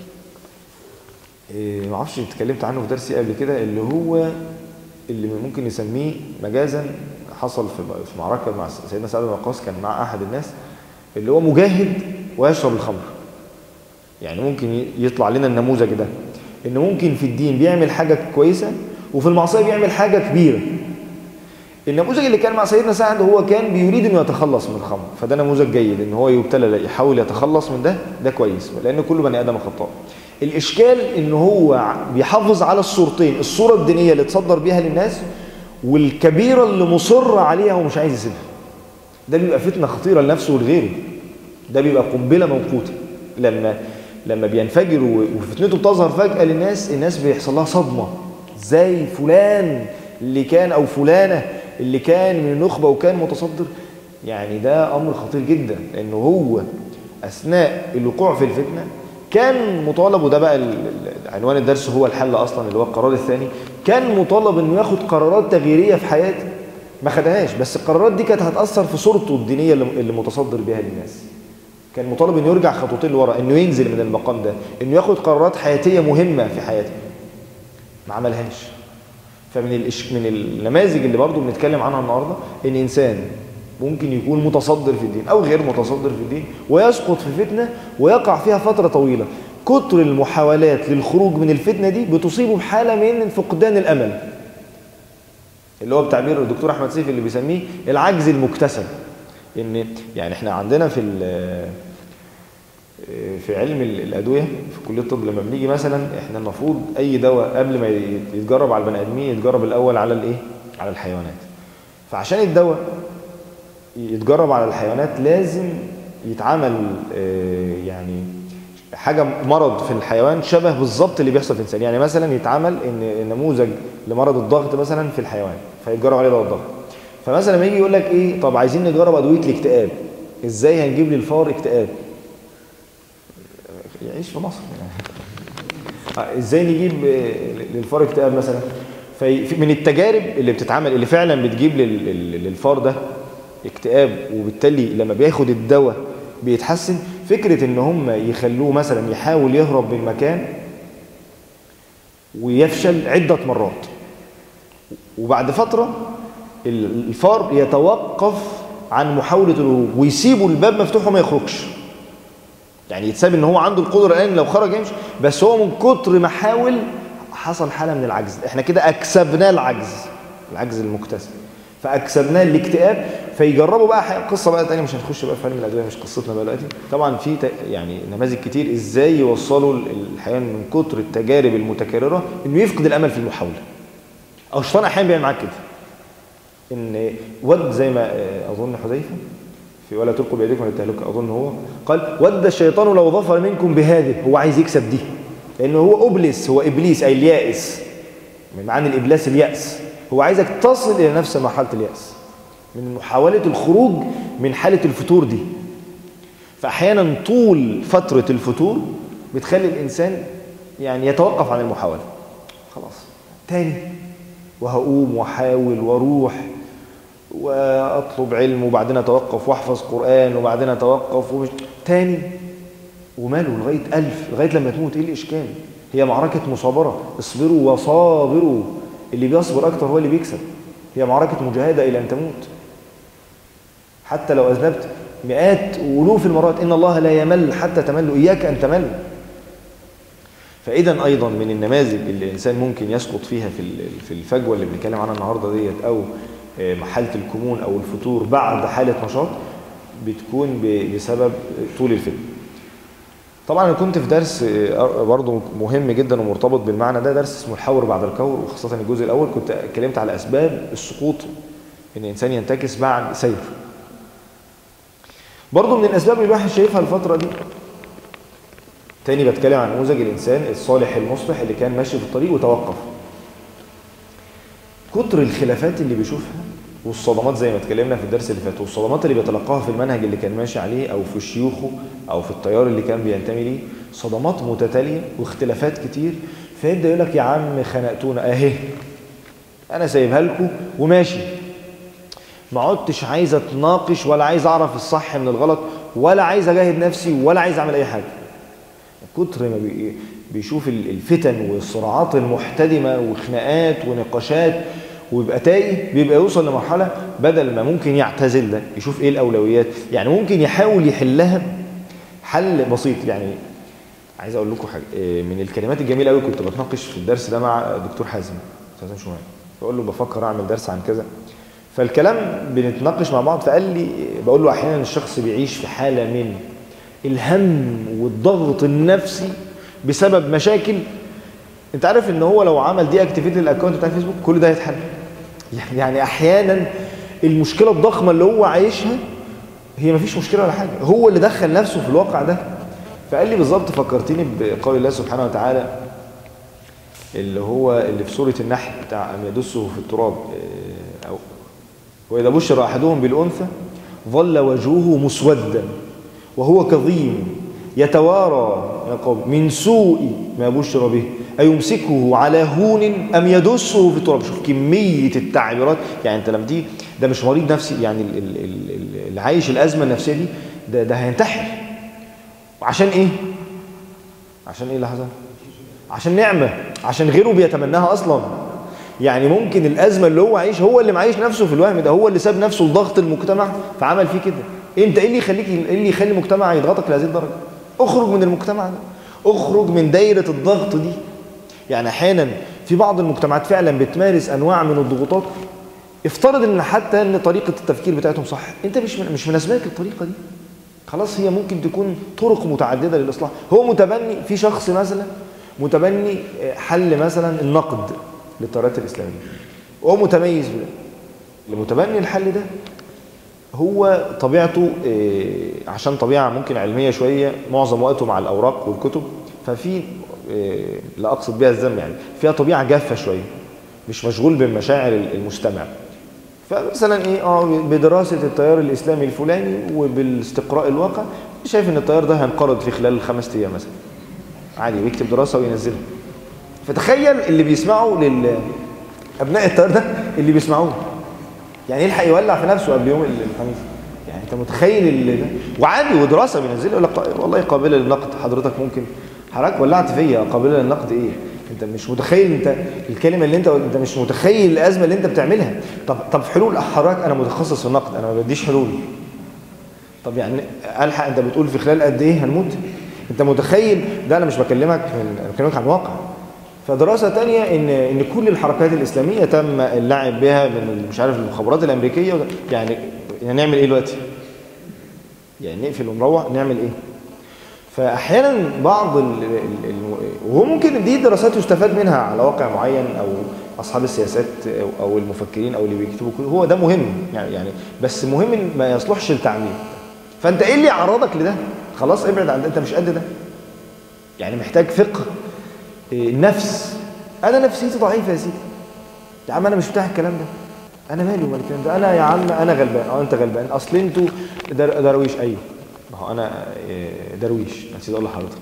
إيه ما اعرفش اتكلمت عنه في درسي قبل كده اللي هو اللي ممكن نسميه مجازا حصل في في معركه مع سيدنا سعد بن وقاص كان مع احد الناس اللي هو مجاهد ويشرب الخمر يعني ممكن يطلع لنا النموذج ده ان ممكن في الدين بيعمل حاجه كويسه وفي المعصيه بيعمل حاجه كبيره النموذج اللي كان مع سيدنا سعد هو كان بيريد انه يتخلص من الخمر فده نموذج جيد ان هو يبتلى يحاول يتخلص من ده ده كويس لان كل بني ادم خطاء الاشكال ان هو بيحافظ على الصورتين الصوره الدينيه اللي تصدر بيها للناس والكبيره اللي مصر عليها ومش عايز يسيبها ده بيبقى فتنه خطيره لنفسه ولغيره ده بيبقى قنبله موقوته لما لما بينفجر وفتنته بتظهر فجاه للناس الناس بيحصل لها صدمه زي فلان اللي كان او فلانه اللي كان من النخبه وكان متصدر يعني ده امر خطير جدا لانه هو اثناء الوقوع في الفتنه كان مطالب وده بقى عنوان الدرس هو الحل اصلا اللي هو القرار الثاني كان مطالب انه ياخد قرارات تغييريه في حياته ما خدهاش بس القرارات دي كانت هتاثر في صورته الدينيه اللي متصدر بها للناس كان مطالب انه يرجع خطوتين لورا انه ينزل من المقام ده انه ياخد قرارات حياتيه مهمه في حياته ما عملهاش فمن الإش... من النماذج اللي برضو بنتكلم عنها النهارده ان انسان ممكن يكون متصدر في الدين او غير متصدر في الدين ويسقط في فتنه ويقع فيها فتره طويله كتر المحاولات للخروج من الفتنه دي بتصيبه بحاله من فقدان الامل اللي هو بتعبير الدكتور احمد سيف اللي بيسميه العجز المكتسب ان يعني احنا عندنا في في علم الادويه في كليه الطب لما بنيجي مثلا احنا المفروض اي دواء قبل ما يتجرب على البني ادمين يتجرب الاول على الايه على الحيوانات فعشان الدواء يتجرب على الحيوانات لازم يتعمل آه، يعني حاجة مرض في الحيوان شبه بالظبط اللي بيحصل في الإنسان يعني مثلا يتعمل إن نموذج لمرض الضغط مثلا في الحيوان فيتجرب عليه دواء الضغط فمثلا لما يجي يقول لك إيه طب عايزين نجرب أدوية الاكتئاب إزاي هنجيب للفار اكتئاب يعيش في مصر يعني ازاي نجيب للفار اكتئاب مثلا من التجارب اللي بتتعمل اللي فعلا بتجيب للفار ده اكتئاب وبالتالي لما بياخد الدواء بيتحسن فكرة ان هم يخلوه مثلا يحاول يهرب من مكان ويفشل عدة مرات وبعد فترة الفار يتوقف عن محاولة الهروب ويسيبوا الباب مفتوح وما يخرجش يعني يتساب ان هو عنده القدرة الان لو خرج يمشي بس هو من كتر ما حاول حصل حالة من العجز احنا كده اكسبناه العجز العجز المكتسب فاكسبناه الاكتئاب فيجربوا بقى قصه بقى ثانيه مش هنخش بقى في علم الادويه مش قصتنا بقى دلوقتي طبعا في يعني نماذج كتير ازاي يوصلوا الحيوان من كتر التجارب المتكرره انه يفقد الامل في المحاوله او الشيطان احيانا بيعمل معاك كده ان ود زي ما اظن حذيفه في ولا تلقوا بيديكم للتهلكه اظن هو قال ود الشيطان لو ظفر منكم بهذه هو عايز يكسب دي لانه هو ابلس هو ابليس اي اليائس من معاني الابلاس الياس هو عايزك تصل الى نفس مرحله الياس من محاوله الخروج من حاله الفتور دي فاحيانا طول فتره الفتور بتخلي الانسان يعني يتوقف عن المحاوله خلاص تاني وهقوم واحاول واروح واطلب علم وبعدين اتوقف واحفظ قران وبعدين اتوقف ومش تاني وماله لغايه ألف لغايه لما تموت ايه الاشكال هي معركه مصابره اصبروا وصابروا اللي بيصبر اكتر هو اللي بيكسب هي معركه مجاهده الى ان تموت حتى لو اذنبت مئات والوف المرات ان الله لا يمل حتى تمل اياك ان تمل فاذا ايضا من النماذج اللي الانسان ممكن يسقط فيها في في الفجوه اللي بنتكلم عنها النهارده ديت او حالة الكمون أو الفتور بعد حالة نشاط بتكون بسبب طول الفتن طبعا أنا كنت في درس برضه مهم جدا ومرتبط بالمعنى ده درس اسمه الحور بعد الكور وخاصة الجزء الأول كنت اتكلمت على أسباب السقوط إن الإنسان ينتكس بعد سير برضه من الأسباب اللي الواحد شايفها الفترة دي تاني بتكلم عن نموذج الإنسان الصالح المصلح اللي كان ماشي في الطريق وتوقف كتر الخلافات اللي بيشوفها والصدمات زي ما اتكلمنا في الدرس اللي فات والصدمات اللي بيتلقاها في المنهج اللي كان ماشي عليه او في شيوخه او في التيار اللي كان بينتمي ليه صدمات متتاليه واختلافات كتير فيبدا يقول لك يا عم خنقتونا اهي انا سايبها لكم وماشي ما عدتش عايز اتناقش ولا عايز اعرف الصح من الغلط ولا عايز اجاهد نفسي ولا عايز اعمل اي حاجه كتر ما بيشوف الفتن والصراعات المحتدمه وخناقات ونقاشات ويبقى تايه بيبقى يوصل لمرحله بدل ما ممكن يعتزل ده يشوف ايه الاولويات يعني ممكن يحاول يحلها حل بسيط يعني عايز اقول لكم حاجه من الكلمات الجميله قوي كنت بتناقش في الدرس ده مع دكتور حازم حازم شمال بقول له بفكر اعمل درس عن كذا فالكلام بنتناقش مع بعض فقال لي بقول له احيانا الشخص بيعيش في حاله من الهم والضغط النفسي بسبب مشاكل انت عارف ان هو لو عمل دي اكتيفيت للاكونت بتاع فيسبوك كل ده هيتحل يعني احيانا المشكله الضخمه اللي هو عايشها هي مفيش مشكله ولا حاجه هو اللي دخل نفسه في الواقع ده فقال لي بالظبط فكرتني بقول الله سبحانه وتعالى اللي هو اللي في سوره النحل بتاع ام يدسه في التراب او واذا بشر احدهم بالانثى ظل وجهه مسودا وهو كظيم يتوارى يا قوم من سوء ما بشر به أيمسكه على هون أم يدسه في التراب شوف كمية التعبيرات يعني أنت لما تيجي ده مش مريض نفسي يعني اللي عايش الأزمة النفسية دي ده, ده هينتحر وعشان إيه؟ عشان إيه لحظة؟ عشان نعمة عشان غيره بيتمناها أصلا يعني ممكن الأزمة اللي هو عايش هو اللي معيش نفسه في الوهم ده هو اللي ساب نفسه لضغط المجتمع فعمل فيه كده انت ايه اللي يخليك ايه اللي يخلي المجتمع يضغطك لهذه الدرجه اخرج من المجتمع ده اخرج من دايره الضغط دي يعني احيانا في بعض المجتمعات فعلا بتمارس انواع من الضغوطات افترض ان حتى ان طريقه التفكير بتاعتهم صح انت مش من مش مناسباك الطريقه دي خلاص هي ممكن تكون طرق متعدده للاصلاح هو متبني في شخص مثلا متبني حل مثلا النقد للتيارات الاسلاميه وهو متميز بده اللي متبني الحل ده هو طبيعته إيه، عشان طبيعة ممكن علمية شوية معظم وقته مع الأوراق والكتب ففي إيه، لا أقصد بها الذم يعني فيها طبيعة جافة شوية مش مشغول بمشاعر المستمع فمثلا ايه اه بدراسه التيار الاسلامي الفلاني وبالاستقراء الواقع شايف ان التيار ده هينقرض في خلال خمس ايام مثلا عادي ويكتب دراسه وينزلها فتخيل اللي بيسمعوا لل ابناء التيار ده اللي بيسمعوه يعني يلحق يولع في نفسه قبل يوم الخميس يعني انت متخيل اللي ده وعادي ودراسه بينزلها يقول لك والله قابله للنقد حضرتك ممكن حضرتك ولعت فيا قابله للنقد ايه انت مش متخيل انت الكلمه اللي انت انت مش متخيل الازمه اللي انت بتعملها طب طب حلول حضرتك انا متخصص في النقد انا ما بديش حلول طب يعني الحق انت بتقول في خلال قد ايه هنموت انت متخيل ده انا مش بكلمك من انا بكلمك عن واقع فدراسة تانية ان ان كل الحركات الاسلامية تم اللعب بها من مش عارف المخابرات الامريكية يعني نعمل ايه دلوقتي؟ يعني نقفل ونروح نعمل ايه؟ فاحيانا بعض ال ال وهو ممكن دي دراسات يستفاد منها على واقع معين او اصحاب السياسات او المفكرين او اللي بيكتبوا هو ده مهم يعني يعني بس مهم ما يصلحش للتعميم فانت ايه اللي عرضك لده خلاص ابعد عن ده انت مش قد ده يعني محتاج فقه نفس انا نفسيتي ضعيفه يا سيدي يا عم انا مش بتاع الكلام ده انا مالي ومال الكلام ده انا يا عم انا غلبان اه انت غلبان اصل انتوا درويش ايوه ما هو انا درويش نسيت اقول لحضرتك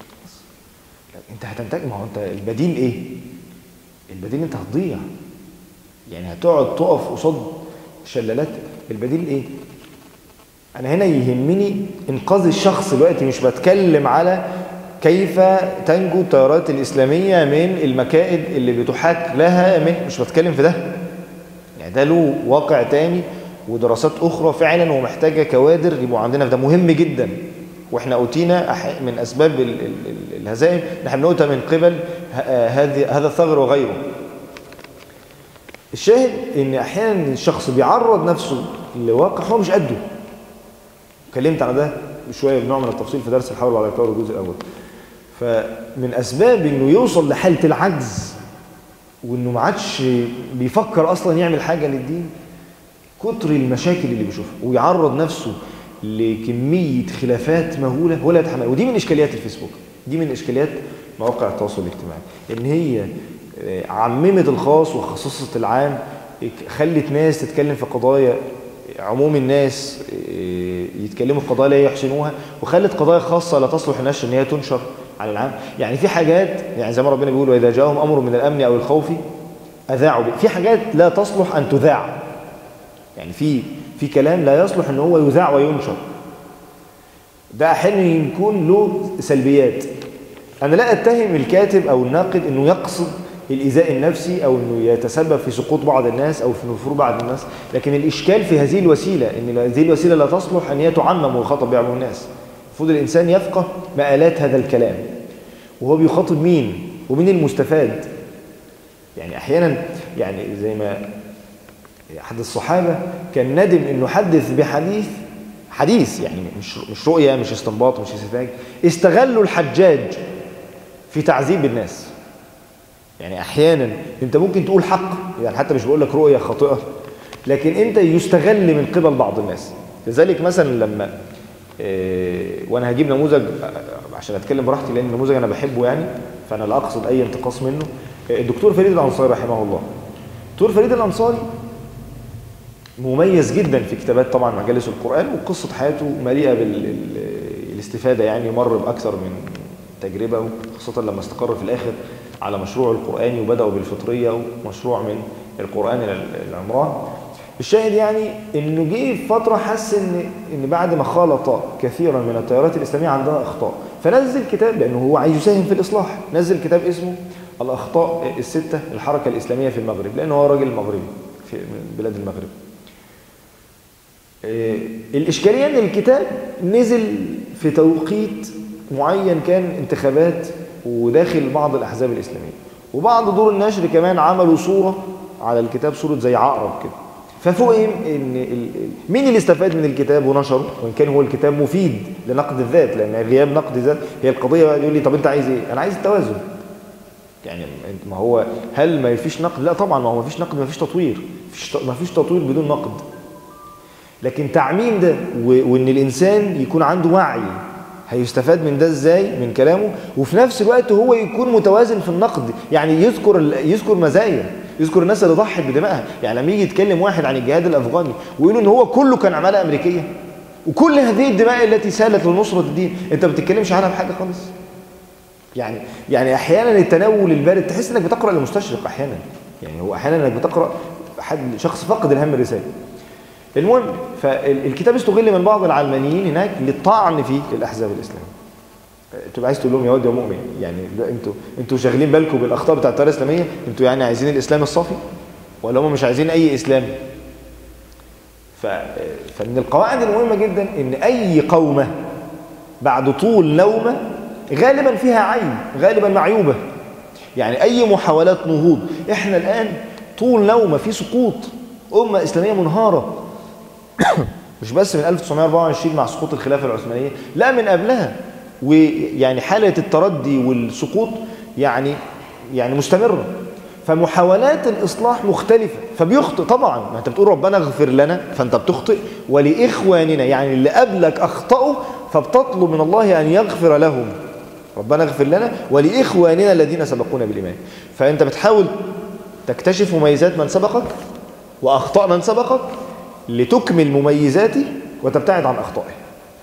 انت هتنتج ما هو انت البديل ايه البديل انت هتضيع يعني هتقعد تقف قصاد شلالات البديل ايه انا هنا يهمني انقاذ الشخص دلوقتي مش بتكلم على كيف تنجو التيارات الاسلاميه من المكائد اللي بتحاك لها من مش بتكلم في ده يعني ده له واقع تاني ودراسات اخرى فعلا ومحتاجه كوادر يبقوا عندنا في ده مهم جدا واحنا اوتينا من اسباب الهزائم نحن نؤتى من قبل هذه هذا الثغر وغيره الشاهد ان احيانا الشخص بيعرض نفسه لواقع هو مش قده اتكلمت على ده شويه بنوع من التفصيل في درس الحول على الكون الجزء الاول فمن اسباب انه يوصل لحاله العجز وانه ما عادش بيفكر اصلا يعمل حاجه للدين كتر المشاكل اللي بيشوفها ويعرض نفسه لكميه خلافات مهوله ولا يتحمل ودي من اشكاليات الفيسبوك دي من اشكاليات مواقع التواصل الاجتماعي ان هي عممت الخاص وخصصت العام خلت ناس تتكلم في قضايا عموم الناس يتكلموا في قضايا لا يحسنوها وخلت قضايا خاصه لا تصلح النشر ان هي تنشر على العام يعني في حاجات يعني زي ما ربنا بيقول واذا جاءهم امر من الامن او الخوف اذاعوا به في حاجات لا تصلح ان تذاع يعني في في كلام لا يصلح ان هو يذاع وينشر ده احيانا يكون له سلبيات انا لا اتهم الكاتب او الناقد انه يقصد الايذاء النفسي او انه يتسبب في سقوط بعض الناس او في نفور بعض الناس لكن الاشكال في هذه الوسيله ان هذه الوسيله لا تصلح ان هي تعمم ويخاطب بها الناس المفروض الانسان يفقه مآلات هذا الكلام وهو بيخاطب مين ومين المستفاد يعني احيانا يعني زي ما احد الصحابه كان ندم انه حدث بحديث حديث يعني مش مش رؤيه مش استنباط مش استنتاج استغلوا الحجاج في تعذيب الناس يعني احيانا انت ممكن تقول حق يعني حتى مش بقول لك رؤيه خاطئه لكن انت يستغل من قبل بعض الناس لذلك مثلا لما إيه وانا هجيب نموذج عشان اتكلم براحتي لان النموذج انا بحبه يعني فانا لا اقصد اي انتقاص منه الدكتور فريد الانصاري رحمه الله الدكتور فريد الانصاري مميز جدا في كتابات طبعا مجالس القران وقصه حياته مليئه بالاستفاده يعني مر باكثر من تجربه خاصه لما استقر في الاخر على مشروع القرآني وبدأوا بالفطرية ومشروع من القرآن إلى العمران الشاهد يعني انه جه في فتره حس ان ان بعد ما خالط كثيرا من التيارات الاسلاميه عندها اخطاء فنزل كتاب لانه هو عايز يساهم في الاصلاح نزل كتاب اسمه الاخطاء السته الحركه الاسلاميه في المغرب لانه هو راجل مغربي في بلاد المغرب الاشكاليه ان الكتاب نزل في توقيت معين كان انتخابات وداخل بعض الأحزاب الإسلامية وبعض دور النشر كمان عملوا صورة على الكتاب صورة زي عقرب كده ففهم ان ال... مين اللي استفاد من الكتاب ونشره وان كان هو الكتاب مفيد لنقد الذات لان غياب نقد الذات هي القضيه يقول لي طب انت عايز ايه انا عايز التوازن يعني ما هو هل ما فيش نقد لا طبعا ما هو ما فيش نقد ما فيش تطوير ما فيش تطوير بدون نقد لكن تعميم ده وان الانسان يكون عنده وعي هيستفاد من ده ازاي من كلامه وفي نفس الوقت هو يكون متوازن في النقد يعني يذكر يذكر مزايا يذكر الناس اللي ضحت بدمائها يعني لما يجي يتكلم واحد عن الجهاد الافغاني ويقول ان هو كله كان عماله امريكيه وكل هذه الدماء التي سالت لنصره الدين انت ما بتتكلمش عنها بحاجه خالص يعني يعني احيانا التناول البارد تحس انك بتقرا لمستشرق احيانا يعني هو احيانا انك بتقرا حد شخص فقد الهم الرسالي المهم فالكتاب استغل من بعض العلمانيين هناك للطعن في الاحزاب الاسلاميه تبقى عايز تقول لهم يا واد يا مؤمن يعني انتوا انتوا شاغلين بالكم بالاخطاء بتاعت التيار الاسلاميه انتوا يعني عايزين الاسلام الصافي ولا هم مش عايزين اي اسلام ف... فمن القواعد المهمه جدا ان اي قومه بعد طول نومه غالبا فيها عين غالبا معيوبه يعني اي محاولات نهوض احنا الان طول نومه في سقوط امه اسلاميه منهاره مش بس من 1924 مع سقوط الخلافه العثمانيه لا من قبلها ويعني حالة التردي والسقوط يعني يعني مستمرة فمحاولات الإصلاح مختلفة فبيخطئ طبعا ما أنت بتقول ربنا اغفر لنا فأنت بتخطئ ولإخواننا يعني اللي قبلك أخطأوا فبتطلب من الله أن يغفر لهم ربنا اغفر لنا ولإخواننا الذين سبقونا بالإيمان فأنت بتحاول تكتشف مميزات من سبقك وأخطاء من سبقك لتكمل مميزاته وتبتعد عن أخطائه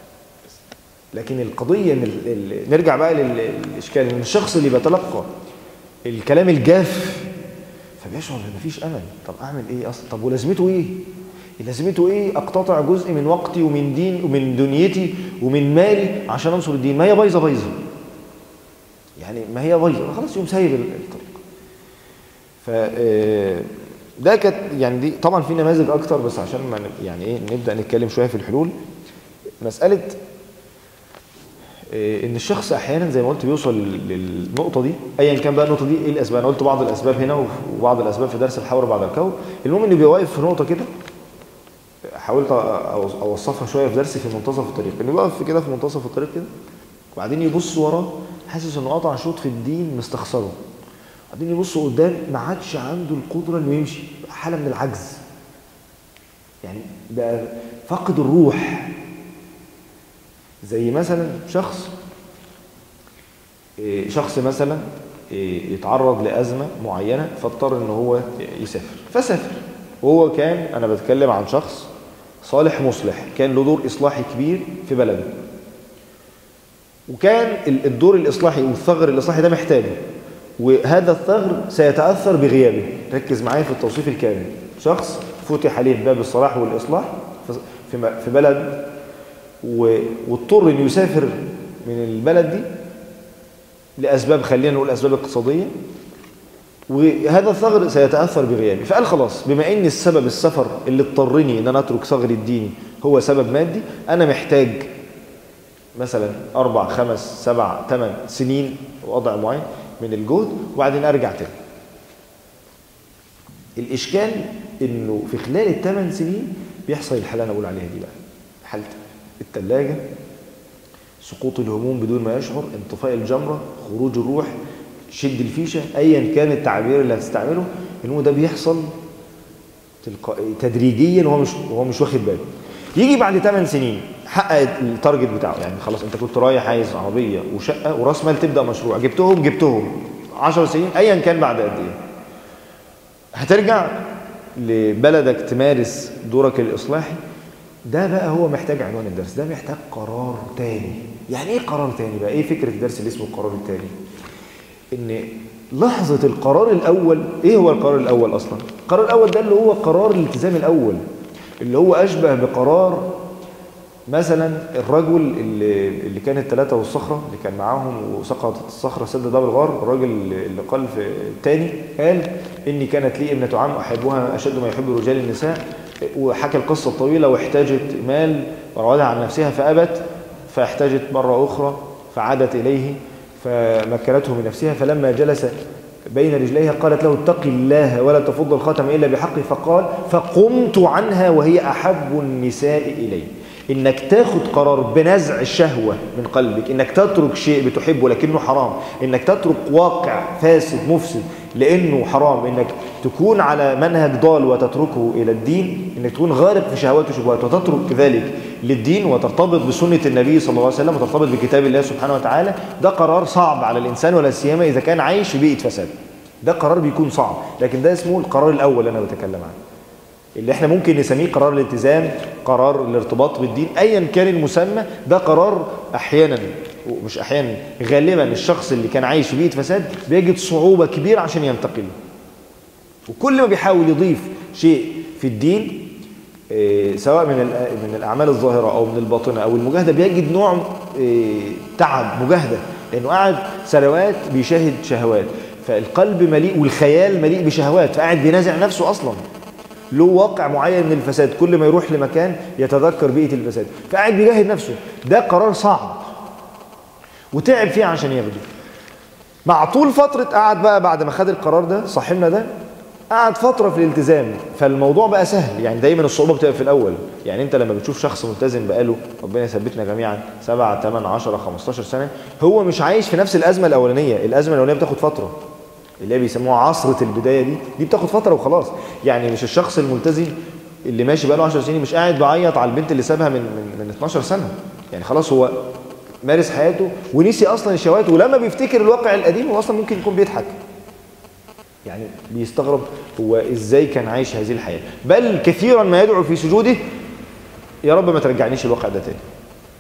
لكن القضية إن نرجع بقى للإشكال إن الشخص اللي بيتلقى الكلام الجاف فبيشعر إن مفيش أمل طب أعمل إيه أصلا طب ولازمته إيه لازمته إيه أقتطع جزء من وقتي ومن دين ومن دنيتي ومن مالي عشان أنصر الدين ما هي بايظة بايظة يعني ما هي بايظة خلاص يوم سايب الطريق ف ده كانت يعني دي طبعا في نماذج اكتر بس عشان ما يعني ايه نبدا نتكلم شويه في الحلول مساله ان الشخص احيانا زي ما قلت بيوصل للنقطه دي ايا كان بقى النقطه دي ايه الاسباب انا قلت بعض الاسباب هنا وبعض الاسباب في درس الحور بعد الكون المهم انه بيوقف في نقطه كده حاولت اوصفها شويه في درسي في منتصف الطريق انه بيقف كده في منتصف الطريق كده وبعدين يبص وراه حاسس انه قطع شوط في الدين مستخسره بعدين يبص قدام ما عادش عنده القدره انه يمشي حاله من العجز يعني بقى فقد الروح زي مثلا شخص شخص مثلا يتعرض لأزمة معينة فاضطر ان هو يسافر فسافر وهو كان انا بتكلم عن شخص صالح مصلح كان له دور اصلاحي كبير في بلده وكان الدور الاصلاحي والثغر الاصلاحي ده محتاجه وهذا الثغر سيتأثر بغيابه ركز معايا في التوصيف الكامل شخص فتح عليه باب الصلاح والإصلاح في بلد واضطر انه يسافر من البلد دي لاسباب خلينا نقول اسباب اقتصاديه وهذا الثغر سيتاثر بغيابي فقال خلاص بما ان السبب السفر اللي اضطرني ان انا اترك ثغري الديني هو سبب مادي انا محتاج مثلا اربع خمس سبع ثمان سنين وضع معين من الجهد وبعدين ارجع تاني الاشكال انه في خلال الثمان سنين بيحصل الحاله انا اقول عليها دي بقى حاله الثلاجة سقوط الهموم بدون ما يشعر انطفاء الجمرة خروج الروح شد الفيشة ايا كان التعبير اللي هتستعمله انه ده بيحصل تدريجيا وهو مش وهو مش واخد باله يجي بعد 8 سنين حقق التارجت بتاعه يعني خلاص انت كنت رايح عايز عربيه وشقه وراس مال تبدا مشروع جبتهم جبتهم 10 سنين ايا كان بعد قد ايه هترجع لبلدك تمارس دورك الاصلاحي ده بقى هو محتاج عنوان الدرس ده محتاج قرار تاني يعني ايه قرار تاني بقى ايه فكرة الدرس اللي اسمه القرار التاني ان لحظة القرار الاول ايه هو القرار الاول اصلا القرار الاول ده اللي هو قرار الالتزام الاول اللي هو اشبه بقرار مثلا الرجل اللي, اللي كان الثلاثة والصخرة اللي كان معاهم وسقطت الصخرة سد باب الغار الراجل اللي قال في الثاني قال إني كانت لي ابنة عم أحبها أشد ما يحب رجال النساء وحكى القصة الطويلة واحتاجت مال وراودها عن نفسها فأبت فاحتاجت مرة أخرى فعادت إليه فمكنته من نفسها فلما جلس بين رجليها قالت له اتق الله ولا تفض الخاتم إلا بحقه فقال فقمت عنها وهي أحب النساء إلي انك تاخد قرار بنزع الشهوة من قلبك انك تترك شيء بتحبه لكنه حرام انك تترك واقع فاسد مفسد لانه حرام انك تكون على منهج ضال وتتركه الى الدين انك تكون غارق في شهوات وشبهات وتترك ذلك للدين وترتبط بسنة النبي صلى الله عليه وسلم وترتبط بكتاب الله سبحانه وتعالى ده قرار صعب على الانسان ولا سيما اذا كان عايش في بيئة فساد ده قرار بيكون صعب لكن ده اسمه القرار الاول اللي انا بتكلم عنه اللي احنا ممكن نسميه قرار الالتزام قرار الارتباط بالدين ايا كان المسمى ده قرار احيانا مش احيانا غالبا الشخص اللي كان عايش في بيئه فساد بيجد صعوبه كبيره عشان ينتقل وكل ما بيحاول يضيف شيء في الدين إيه سواء من من الاعمال الظاهره او من الباطنه او المجاهده بيجد نوع إيه تعب مجاهده لانه قاعد سنوات بيشاهد شهوات فالقلب مليء والخيال مليء بشهوات فقاعد بينازع نفسه اصلا له واقع معين من الفساد كل ما يروح لمكان يتذكر بيئة الفساد فقاعد بيجاهد نفسه ده قرار صعب وتعب فيه عشان ياخده مع طول فترة قعد بقى بعد ما خد القرار ده صاحبنا ده قعد فترة في الالتزام فالموضوع بقى سهل يعني دايما الصعوبة بتبقى في الأول يعني أنت لما بتشوف شخص ملتزم بقاله ربنا يثبتنا جميعا 7 8 10 15 سنة هو مش عايش في نفس الأزمة الأولانية الأزمة الأولانية بتاخد فترة اللي هي بيسموها عصرة البداية دي دي بتاخد فترة وخلاص يعني مش الشخص الملتزم اللي ماشي بقاله 10 سنين مش قاعد بعيط على البنت اللي سابها من من من 12 سنة يعني خلاص هو مارس حياته ونسي اصلا الشهوات ولما بيفتكر الواقع القديم هو اصلا ممكن يكون بيضحك يعني بيستغرب هو ازاي كان عايش هذه الحياة بل كثيرا ما يدعو في سجوده يا رب ما ترجعنيش الواقع ده تاني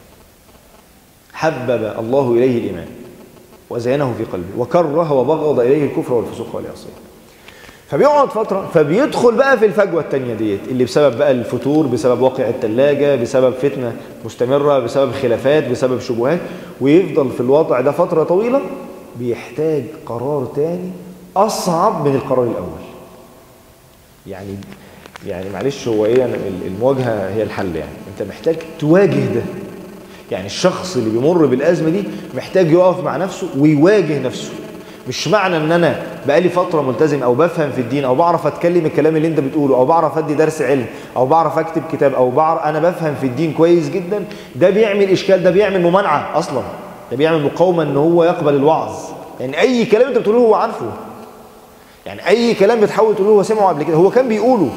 حبب الله إليه الإيمان وزينه في قلبه وكره وبغض إليه الكفر والفسوق والعصيان فبيقعد فترة فبيدخل بقى في الفجوة التانية ديت اللي بسبب بقى الفتور بسبب واقع التلاجة بسبب فتنة مستمرة بسبب خلافات بسبب شبهات ويفضل في الوضع ده فترة طويلة بيحتاج قرار تاني أصعب من القرار الأول يعني يعني معلش هو ايه المواجهة هي الحل يعني انت محتاج تواجه ده يعني الشخص اللي بيمر بالأزمة دي محتاج يقف مع نفسه ويواجه نفسه مش معنى ان انا بقالي فتره ملتزم او بفهم في الدين او بعرف اتكلم الكلام اللي انت بتقوله او بعرف ادي درس علم او بعرف اكتب كتاب او بعرف انا بفهم في الدين كويس جدا ده بيعمل اشكال ده بيعمل ممانعه اصلا ده بيعمل مقاومه ان هو يقبل الوعظ يعني اي كلام انت بتقوله هو عارفه يعني اي كلام بتحاول تقوله هو سمعه قبل كده هو كان بيقوله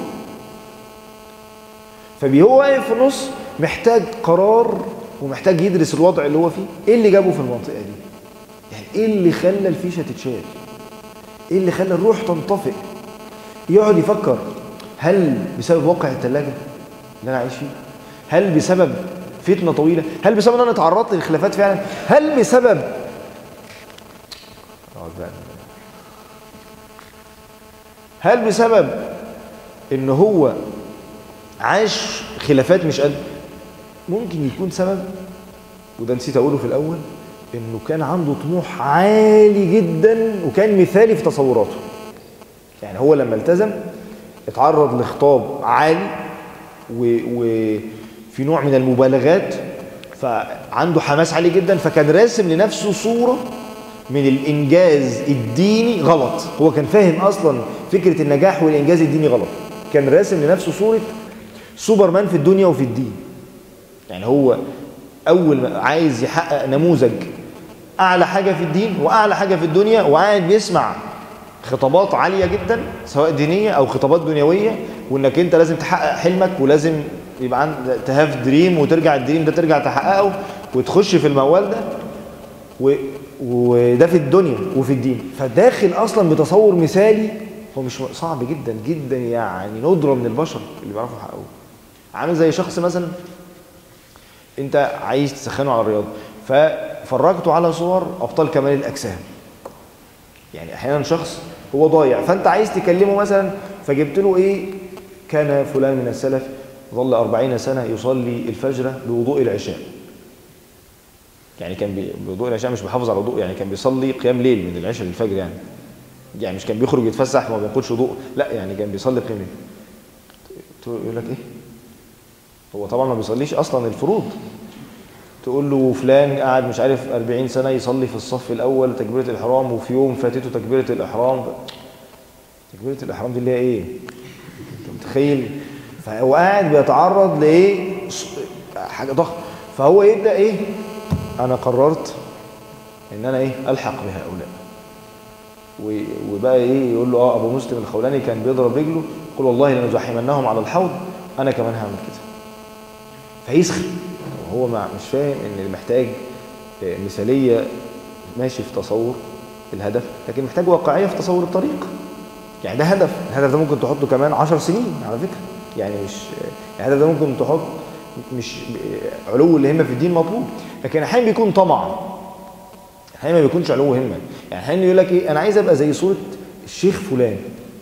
فهو واقف في النص محتاج قرار ومحتاج يدرس الوضع اللي هو فيه ايه اللي جابه في المنطقه دي يعني ايه اللي خلى الفيشه تتشال ايه اللي خلى الروح تنطفئ يقعد يفكر هل بسبب واقع الثلاجه اللي انا عايش فيه هل بسبب فتنه طويله هل بسبب ان انا اتعرضت للخلافات فعلا هل بسبب هل بسبب ان هو عاش خلافات مش قد ممكن يكون سبب وده نسيت اقوله في الاول انه كان عنده طموح عالي جدا وكان مثالي في تصوراته يعني هو لما التزم اتعرض لخطاب عالي وفي نوع من المبالغات فعنده حماس عالي جدا فكان راسم لنفسه صورة من الإنجاز الديني غلط هو كان فاهم أصلا فكرة النجاح والإنجاز الديني غلط كان راسم لنفسه صورة سوبرمان في الدنيا وفي الدين يعني هو أول ما عايز يحقق نموذج أعلى حاجة في الدين وأعلى حاجة في الدنيا وقاعد بيسمع خطابات عالية جدا سواء دينية أو خطابات دنيوية وإنك أنت لازم تحقق حلمك ولازم يبقى عندك تهاف دريم وترجع الدريم ده ترجع تحققه وتخش في الموال ده و... وده في الدنيا وفي الدين فداخل أصلا بتصور مثالي هو مش صعب جدا جدا يعني ندرة من البشر اللي بيعرفوا يحققوه عامل زي شخص مثلا انت عايز تسخنه على الرياضه ففرجته على صور ابطال كمال الاجسام يعني احيانا شخص هو ضايع فانت عايز تكلمه مثلا فجبت له ايه كان فلان من السلف ظل أربعين سنة يصلي الفجر بوضوء العشاء يعني كان بوضوء العشاء مش بيحافظ على الوضوء يعني كان بيصلي قيام ليل من العشاء للفجر يعني يعني مش كان بيخرج يتفسح وما بياخدش وضوء لا يعني كان بيصلي قيام ليل يقول لك ايه هو طبعا ما بيصليش اصلا الفروض تقول له فلان قاعد مش عارف 40 سنة يصلي في الصف الأول تكبيرة الإحرام وفي يوم فاتته تكبيرة الإحرام تكبيرة الإحرام دي اللي هي إيه؟ أنت متخيل؟ فهو قاعد بيتعرض لإيه؟ حاجه ضخمه فهو يبدا ايه انا قررت ان انا ايه الحق بهؤلاء و- وبقى ايه يقول له اه ابو مسلم الخولاني كان بيضرب رجله يقول والله لنزاحمنهم على الحوض انا كمان هعمل كده فيسخن وهو مع مش فاهم ان اللي محتاج آه، مثاليه ماشي في تصور الهدف لكن محتاج واقعيه في تصور الطريق يعني ده هدف الهدف ده ممكن تحطه كمان عشر سنين على فكره يعني مش الهدف ده ممكن تحط مش علو الهمه في الدين مطلوب لكن احيانا بيكون طمع احيانا ما بيكونش علو همه يعني احيانا يقول لك ايه انا عايز ابقى زي صوره الشيخ فلان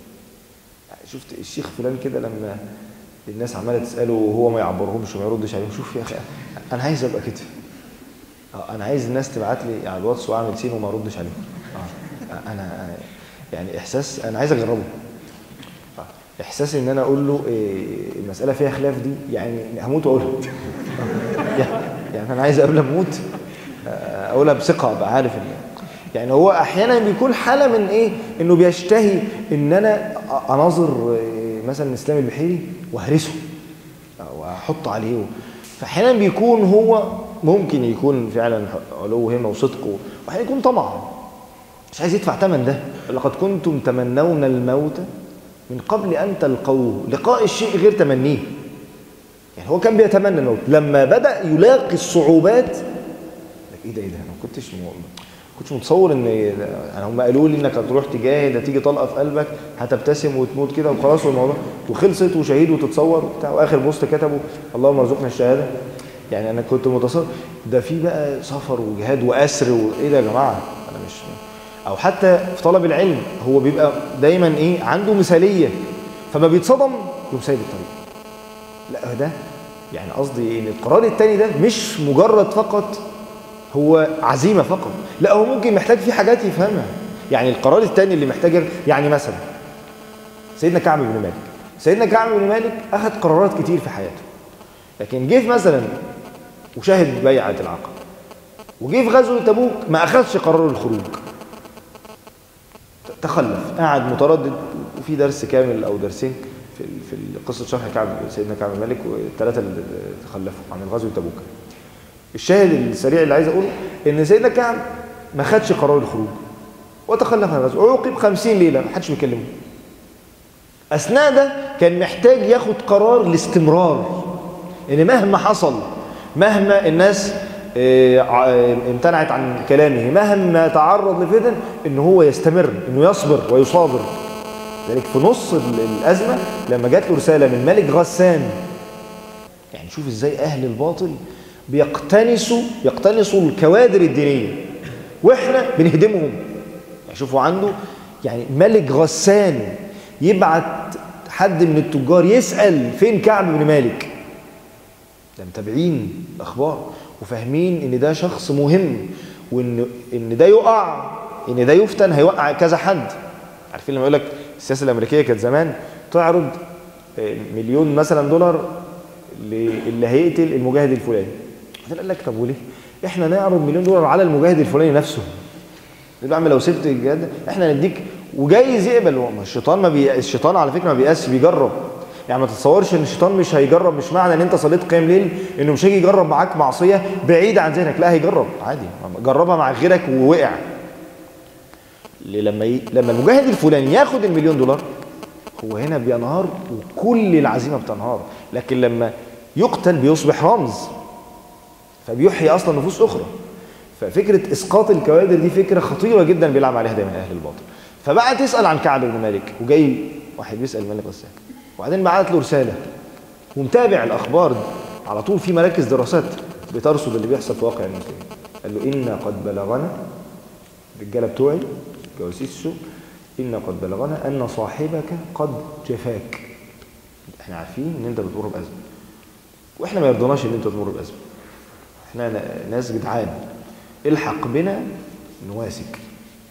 شفت الشيخ فلان كده لما الناس عماله تساله وهو ما يعبرهمش وما يردش عليهم شوف يا اخي انا عايز ابقى كده اه انا عايز الناس تبعت لي على الواتس واعمل سين وما اردش عليهم اه انا أنا- يعني احساس انا عايز اجربه آه، احساس ان انا اقول له إيه المساله فيها خلاف دي يعني هموت واقولها آه، يعني- يعني انا عايز قبل ما اموت آه، اقولها بثقه ابقى عارف ان يعني هو احيانا بيكون حاله من ايه انه بيشتهي ان انا أ- اناظر إيه، مثلا اسلام البحيري واهرسه واحط عليه فاحيانا بيكون هو ممكن يكون فعلا علو همه وصدق واحيانا يكون طمع مش عايز يدفع ثمن ده لقد كنتم تمنون الموت من قبل ان تلقوه لقاء الشيء غير تمنيه يعني هو كان بيتمنى الموت لما بدا يلاقي الصعوبات ايه ده ايه ده انا ما كنتش م... كنتش متصور ان انا هم قالوا لي انك هتروح تجاهد هتيجي طلقه في قلبك هتبتسم وتموت كده وخلاص والموضوع وخلصت وشهيد وتتصور وبتاع واخر بوست كتبه اللهم ارزقنا الشهاده يعني انا كنت متصور ده في بقى سفر وجهاد واسر وايه ده يا جماعه انا مش او حتى في طلب العلم هو بيبقى دايما ايه عنده مثاليه فما بيتصدم يقوم سايب الطريق لا ده يعني قصدي ان القرار الثاني ده مش مجرد فقط هو عزيمه فقط لا هو ممكن محتاج فيه حاجات يفهمها يعني القرار الثاني اللي محتاج يعني مثلا سيدنا كعب بن مالك سيدنا كعب بن مالك اخذ قرارات كتير في حياته لكن جه في مثلا وشاهد بيعه العقبه وجه في غزوه تبوك ما اخذش قرار الخروج تخلف قاعد متردد وفي درس كامل او درسين في في قصه شرح كعب سيدنا كعب بن مالك والثلاثه اللي تخلفوا عن الغزو تبوك الشاهد السريع اللي عايز اقوله ان سيدنا كعب ما خدش قرار الخروج وتخلف عن الغزو عوقب 50 ليله ما حدش بيكلمه اثناء ده كان محتاج ياخد قرار الاستمرار ان مهما حصل مهما الناس آه، ع- امتنعت عن كلامه مهما تعرض لفتن ان هو يستمر انه يصبر ويصابر ذلك في نص ال- الازمه لما جات له رساله من ملك غسان يعني شوف ازاي اهل الباطل بيقتنسوا يقتنسوا الكوادر الدينيه واحنا بنهدمهم يعني شوفوا عنده يعني ملك غسان يبعت حد من التجار يسال فين كعب بن مالك ده متابعين الاخبار وفاهمين ان ده شخص مهم وان ان ده يقع ان ده يفتن هيوقع كذا حد عارفين لما يقول لك السياسه الامريكيه كانت زمان تعرض آه، مليون مثلا دولار اللي هيقتل المجاهد الفلاني بعدين قال لك طب وليه احنا نعرض مليون دولار على المجاهد الفلاني نفسه يبقى عم لو سبت الجهاد احنا نديك وجايز يقبل هو ما الشيطان ما بي... الشيطان على فكره ما بيقاس بيجرب يعني ما تتصورش ان الشيطان مش هيجرب مش معنى ان انت صليت قيام ليل انه مش هيجي يجرب معاك معصيه بعيده عن ذهنك لا هيجرب عادي جربها مع غيرك ووقع لما ي... لما المجاهد الفلاني ياخد المليون دولار هو هنا بينهار وكل العزيمه بتنهار لكن لما يقتل بيصبح رمز فبيحيي اصلا نفوس اخرى ففكره اسقاط الكوادر دي فكره خطيره جدا بيلعب عليها دايما اهل الباطل فبقى تسال عن كعب بن مالك وجاي واحد بيسال الملك غسان وبعدين بعت له رساله ومتابع الاخبار على طول في مراكز دراسات بترصد اللي بيحصل في واقع المسلمين قال له انا قد بلغنا الرجاله بتوعي جواسيس السوق إن قد بلغنا أن صاحبك قد جفاك احنا عارفين ان انت بتمر بأزمة واحنا ما يرضناش ان انت تمر بأزمة احنا ن- ناس جدعان الحق بنا نواسك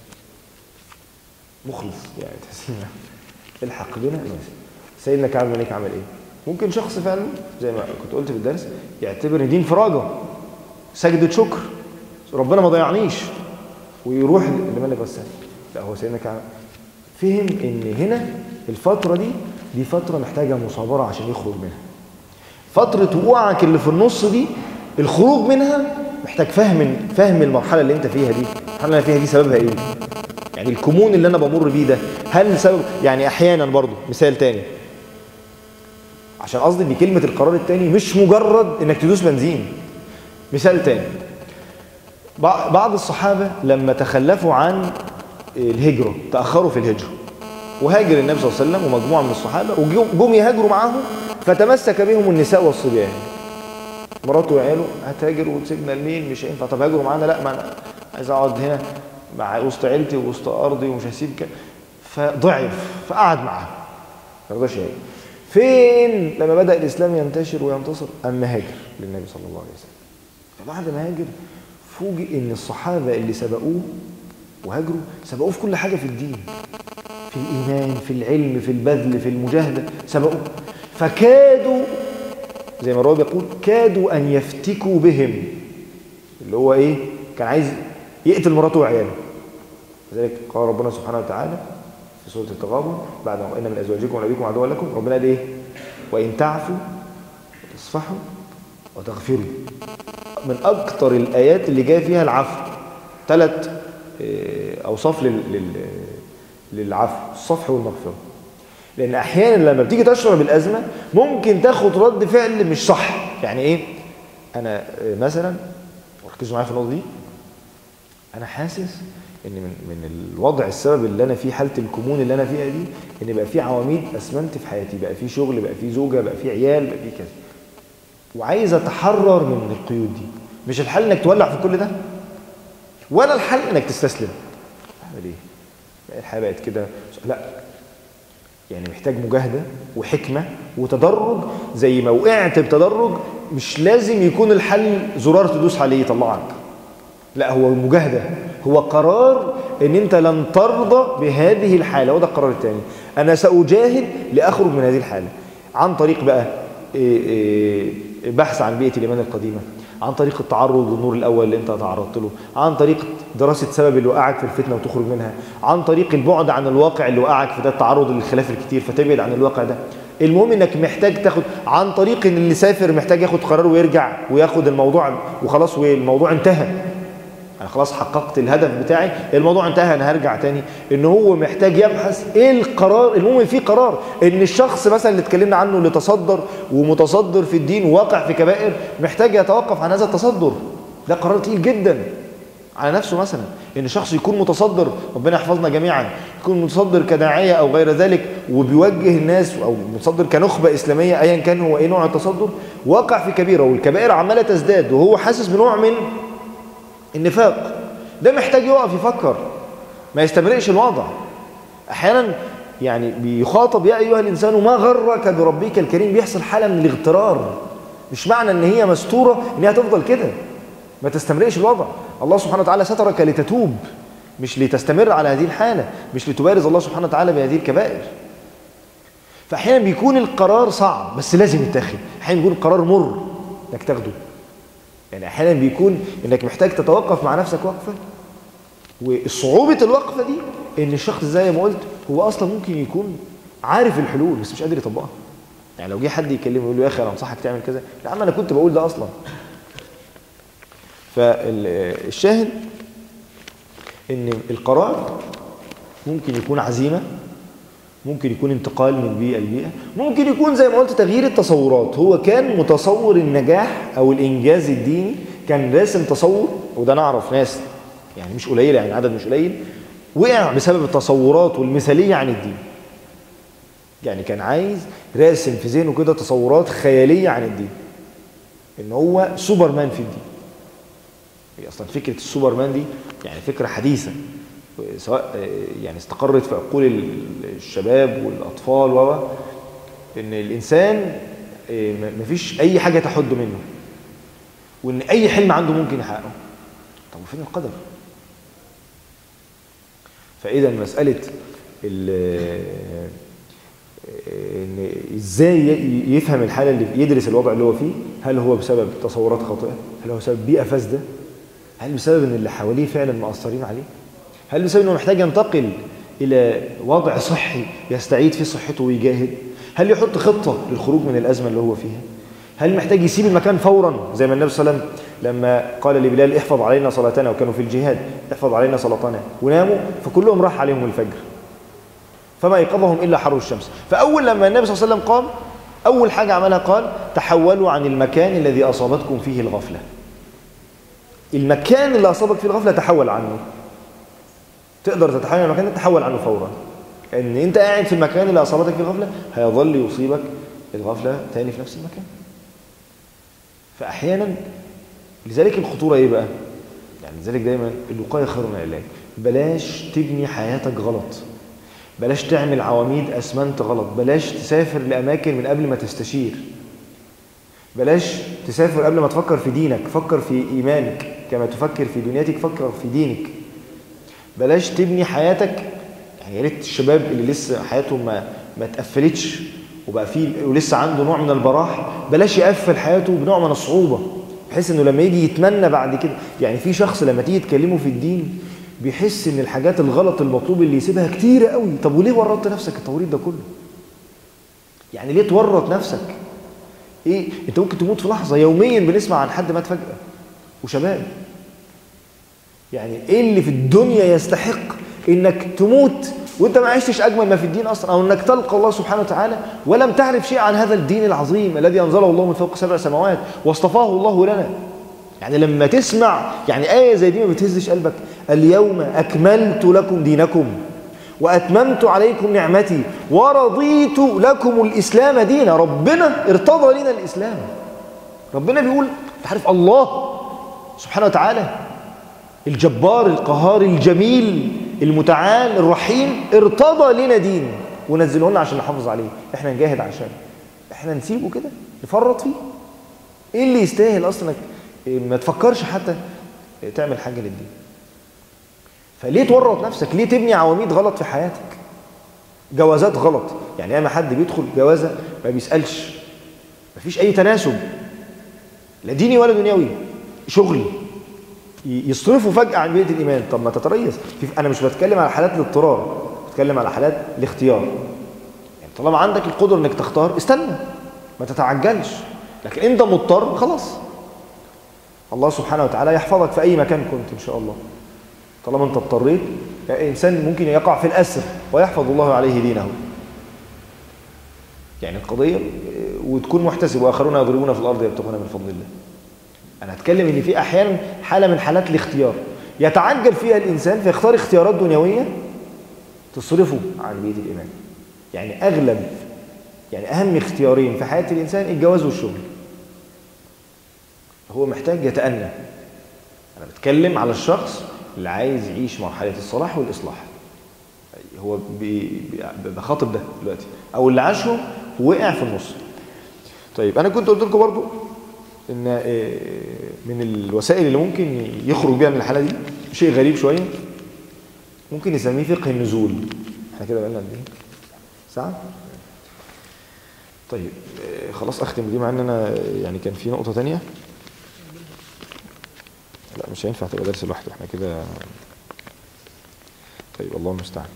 مخلص يعني تحس إن الحق بنا نواسك سيدنا كعب بن مالك عمل ايه ممكن شخص فعلا زي ما كنت قلت في الدرس يعتبر ان دي انفراجه سجدة شكر ربنا ما ضيعنيش ويروح لملك غسان لا هو سيدنا كعب فهم ان هنا الفترة دي دي فترة محتاجة مصابرة عشان يخرج منها فترة وقوعك اللي في النص دي الخروج منها محتاج فهم فهم المرحلة اللي انت فيها دي المرحلة اللي انا فيها دي سببها ايه يعني الكمون اللي انا بمر بيه ده هل سبب يعني احيانا برضو مثال تاني عشان قصدي ان كلمة القرار التاني مش مجرد انك تدوس بنزين مثال تاني بعض الصحابة لما تخلفوا عن الهجرة تأخروا في الهجرة وهاجر النبي صلى الله عليه وسلم ومجموعة من الصحابة وجم يهاجروا معاهم فتمسك بهم النساء والصبيان مراته وعياله هتهاجر وتسيبنا لمين مش هينفع طب هاجروا معانا لا ما انا عايز اقعد هنا مع وسط عيلتي ووسط ارضي ومش هسيب كده فضعف فقعد معاهم ما رضاش يهاجر فين لما بدا الاسلام ينتشر وينتصر اما هاجر للنبي صلى الله عليه وسلم فبعد ما هاجر فوجئ ان الصحابه اللي سبقوه وهاجروا سبقوه في كل حاجه في الدين في الايمان في العلم في البذل في المجاهده سبقوه فكادوا زي ما الراوي بيقول كادوا ان يفتكوا بهم اللي هو ايه كان عايز يقتل مراته وعياله لذلك قال ربنا سبحانه وتعالى في سوره التغابن بعد ما ان من ازواجكم ونبيكم عدوا لكم ربنا قال ايه وان تعفوا وتصفحوا وتغفروا من اكتر الايات اللي جاء فيها العفو ثلاث اوصاف للعفو الصفح والمغفره لان احيانا لما بتيجي تشعر بالازمه ممكن تاخد رد فعل مش صح يعني ايه انا مثلا ركزوا معايا في النقطه دي انا حاسس ان من من الوضع السبب اللي انا فيه حاله الكمون اللي انا فيها دي ان بقى في عواميد اسمنت في حياتي بقى في شغل بقى في زوجه بقى في عيال بقى في كذا وعايز اتحرر من القيود دي مش الحل انك تولع في كل ده ولا الحل انك تستسلم اعمل ايه الحياه بقت كده لا يعني محتاج مجاهدة وحكمة وتدرج زي ما وقعت بتدرج مش لازم يكون الحل زرار تدوس عليه يطلعك لا هو مجاهدة هو قرار ان انت لن ترضى بهذه الحالة وده القرار الثاني انا سأجاهد لأخرج من هذه الحالة عن طريق بقى بحث عن بيئة الإيمان القديمة عن طريق التعرض للنور الأول اللي أنت تعرضت له عن طريق دراسة سبب اللي وقعك في الفتنة وتخرج منها عن طريق البعد عن الواقع اللي وقعك في ده التعرض للخلاف الكتير فتبعد عن الواقع ده المهم انك محتاج تاخد عن طريق ان اللي سافر محتاج ياخد قرار ويرجع وياخد الموضوع وخلاص والموضوع انتهى انا خلاص حققت الهدف بتاعي الموضوع انتهى انا هرجع تاني ان هو محتاج يبحث ايه القرار المهم في قرار ان الشخص مثلا اللي اتكلمنا عنه اللي تصدر ومتصدر في الدين وواقع في كبائر محتاج يتوقف عن هذا التصدر ده قرار تقيل جدا على نفسه مثلا ان شخص يكون متصدر ربنا يحفظنا جميعا يكون متصدر كداعيه او غير ذلك وبيوجه الناس او متصدر كنخبه اسلاميه ايا كان هو ايه نوع التصدر وقع في كبيره والكبائر عماله تزداد وهو حاسس بنوع من النفاق ده محتاج يقف يفكر ما يستمرئش الوضع احيانا يعني بيخاطب يا ايها الانسان ما غرك بربك الكريم بيحصل حاله من الاغترار مش معنى ان هي مستوره ان هي هتفضل كده ما تستمرئش الوضع الله سبحانه وتعالى سترك لتتوب مش لتستمر على هذه الحاله مش لتبارز الله سبحانه وتعالى بهذه الكبائر فاحيانا بيكون القرار صعب بس لازم يتاخد احيانا بيكون القرار مر انك تاخده يعني احيانا بيكون انك محتاج تتوقف مع نفسك وقفه وصعوبه الوقفه دي ان الشخص زي ما قلت هو اصلا ممكن يكون عارف الحلول بس مش قادر يطبقها يعني لو جه حد يكلمه يقول له يا اخي انا انصحك تعمل كذا يا عم انا كنت بقول ده اصلا فالشاهد ان القرار ممكن يكون عزيمه ممكن يكون انتقال من بيئه لبيئه ممكن يكون زي ما قلت تغيير التصورات هو كان متصور النجاح او الانجاز الديني كان راسم تصور وده نعرف ناس يعني مش قليله يعني عدد مش قليل وقع بسبب التصورات والمثاليه عن الدين يعني كان عايز راسم في ذهنه كده تصورات خياليه عن الدين ان هو سوبرمان في الدين هي اصلا فكره السوبرمان دي يعني فكره حديثه سواء يعني استقرت في عقول الشباب والاطفال و ان الانسان مفيش اي حاجه تحد منه وان اي حلم عنده ممكن يحققه طب وفين القدر فاذا مساله ان ازاي يفهم الحاله اللي يدرس الوضع اللي هو فيه هل هو بسبب تصورات خاطئه هل هو بسبب بيئه فاسده هل بسبب ان اللي حواليه فعلا مأثرين عليه هل بسبب انه محتاج ينتقل الى وضع صحي يستعيد فيه صحته ويجاهد هل يحط خطه للخروج من الازمه اللي هو فيها هل محتاج يسيب المكان فورا زي ما النبي صلى الله عليه وسلم لما قال لبلال احفظ علينا صلاتنا وكانوا في الجهاد احفظ علينا صلاتنا وناموا فكلهم راح عليهم الفجر فما ايقظهم الا حر الشمس فاول لما النبي صلى الله عليه وسلم قام اول حاجه عملها قال تحولوا عن المكان الذي اصابتكم فيه الغفله المكان اللي اصابك فيه الغفله تحول عنه تقدر تتحول عن المكان تحول عنه فورا ان انت قاعد في المكان اللي اصابتك فيه الغفله هيظل يصيبك الغفله تاني في نفس المكان فاحيانا لذلك الخطوره ايه بقى يعني لذلك دايما الوقايه خير من العلاج بلاش تبني حياتك غلط بلاش تعمل عواميد اسمنت غلط بلاش تسافر لاماكن من قبل ما تستشير بلاش تسافر قبل ما تفكر في دينك فكر في ايمانك كما تفكر في دنيتك فكر في دينك بلاش تبني حياتك يعني يا ريت الشباب اللي لسه حياتهم ما ما اتقفلتش وبقى فيه ولسه عنده نوع من البراح بلاش يقفل حياته بنوع من الصعوبه بحيث انه لما يجي يتمنى بعد كده يعني في شخص لما تيجي تكلمه في الدين بيحس ان الحاجات الغلط المطلوب اللي يسيبها كتير قوي طب وليه ورطت نفسك التوريط ده كله يعني ليه تورط نفسك ايه انت ممكن تموت في لحظه يوميا بنسمع عن حد مات فجاه وشباب يعني ايه اللي في الدنيا يستحق انك تموت وانت ما عشتش اجمل ما في الدين اصلا او انك تلقى الله سبحانه وتعالى ولم تعرف شيء عن هذا الدين العظيم الذي انزله الله من فوق سبع سماوات واصطفاه الله لنا يعني لما تسمع يعني ايه زي دي ما بتهزش قلبك اليوم اكملت لكم دينكم واتممت عليكم نعمتي ورضيت لكم الاسلام دينا ربنا ارتضى لنا الاسلام ربنا بيقول عارف الله سبحانه وتعالى الجبار القهار الجميل المتعال الرحيم ارتضى لنا دين ونزله لنا عشان نحافظ عليه احنا نجاهد عشان احنا نسيبه كده نفرط فيه ايه اللي يستاهل اصلا ما تفكرش حتى تعمل حاجه للدين فليه تورط نفسك ليه تبني عواميد غلط في حياتك جوازات غلط يعني ياما حد بيدخل جوازه ما بيسالش مفيش اي تناسب لا ديني ولا دنيوي شغل يصرفوا فجأة عن بيئة الإيمان طب ما تتريث أنا مش بتكلم على حالات الاضطرار بتكلم على حالات الاختيار يعني طالما عندك القدرة انك تختار استنى ما تتعجلش لكن انت مضطر خلاص الله سبحانه وتعالى يحفظك في أي مكان كنت إن شاء الله طالما انت اضطريت يعني إنسان ممكن يقع في الأسر ويحفظ الله عليه دينه يعني القضية وتكون محتسب وآخرون يضربون في الأرض يبتغون من فضل الله أنا أتكلم إن في أحيانا حالة من حالات الاختيار يتعجل فيها الإنسان فيختار اختيارات دنيوية تصرفه عن بيئة الإيمان يعني أغلب يعني أهم اختيارين في حياة الإنسان الجواز والشغل هو محتاج يتأنى أنا بتكلم على الشخص اللي عايز يعيش مرحلة الصلاح والإصلاح هو بخاطب ده دلوقتي أو اللي عاشه وقع في النص طيب أنا كنت قلت لكم برضو ان من الوسائل اللي ممكن يخرج بيها من الحاله دي شيء غريب شويه ممكن نسميه فقه النزول احنا كده بقالنا قد ايه ساعه طيب خلاص اختم دي مع ان انا يعني كان في نقطه تانية لا مش هينفع تبقى درس لوحده احنا كده طيب الله المستعان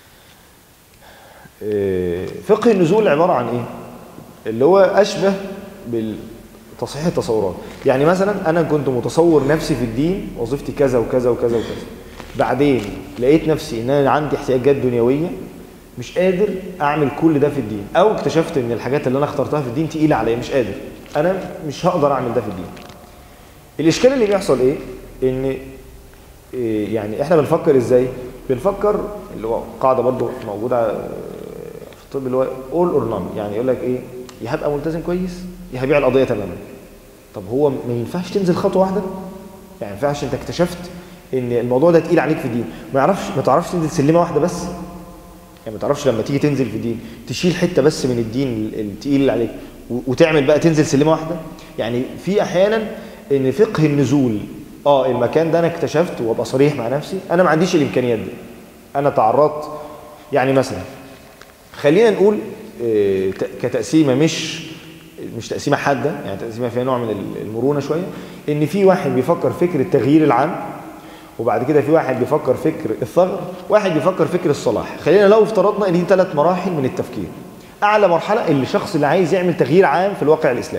فقه النزول عباره عن ايه اللي هو اشبه بال تصحيح التصورات يعني مثلا انا كنت متصور نفسي في الدين وظيفتي كذا وكذا وكذا وكذا بعدين لقيت نفسي ان انا عندي احتياجات دنيويه مش قادر اعمل كل ده في الدين او اكتشفت ان الحاجات اللي انا اخترتها في الدين تقيله عليا مش قادر انا مش هقدر اعمل ده في الدين الاشكال اللي بيحصل ايه ان إيه يعني احنا بنفكر ازاي بنفكر اللي هو قاعده برضو موجوده في الطب اللي هو اول اور نون يعني يقول لك ايه يا هبقى ملتزم كويس يا هبيع القضيه تماما طب هو ما ينفعش تنزل خطوه واحده يعني ما ينفعش انت اكتشفت ان الموضوع ده تقيل عليك في الدين ما يعرفش ما تعرفش تنزل سلمه واحده بس يعني ما تعرفش لما تيجي تنزل في الدين تشيل حته بس من الدين التقيل اللي عليك وتعمل بقى تنزل سلمه واحده يعني في احيانا ان فقه النزول اه المكان ده انا اكتشفت وابقى صريح مع نفسي انا ما عنديش الامكانيات دي انا تعرضت يعني مثلا خلينا نقول اه كتقسيمه مش مش تقسيمه حاده يعني تقسيمه فيها نوع من المرونه شويه ان في واحد بيفكر فكر التغيير العام وبعد كده في واحد بيفكر فكر الثغر واحد بيفكر فكر الصلاح خلينا لو افترضنا ان دي ثلاث مراحل من التفكير اعلى مرحله اللي الشخص اللي عايز يعمل تغيير عام في الواقع الاسلامي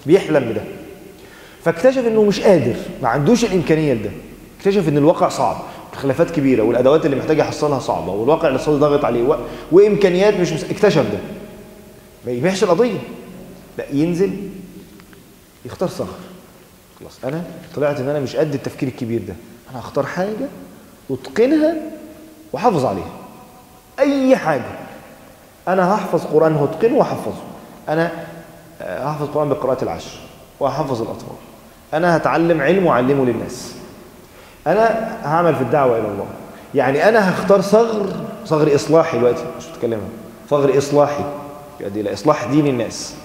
بيحلم بده فاكتشف انه مش قادر ما عندوش الامكانيه لده اكتشف ان الواقع صعب الخلافات كبيره والادوات اللي محتاج يحصلها صعبه والواقع الاقتصادي ضاغط عليه و... وامكانيات مش مس... اكتشف ده ما يبيعش القضيه لا ينزل يختار ثغر خلاص انا طلعت ان انا مش قد التفكير الكبير ده انا هختار حاجه اتقنها واحافظ عليها اي حاجه انا هحفظ قران هتقنه واحفظه انا هحفظ قران بقراءه العشر واحفظ الاطفال انا هتعلم علم واعلمه للناس انا هعمل في الدعوه الى الله يعني انا هختار ثغر ثغر اصلاحي دلوقتي مش بتكلم ثغر اصلاحي يؤدي الى اصلاح دين الناس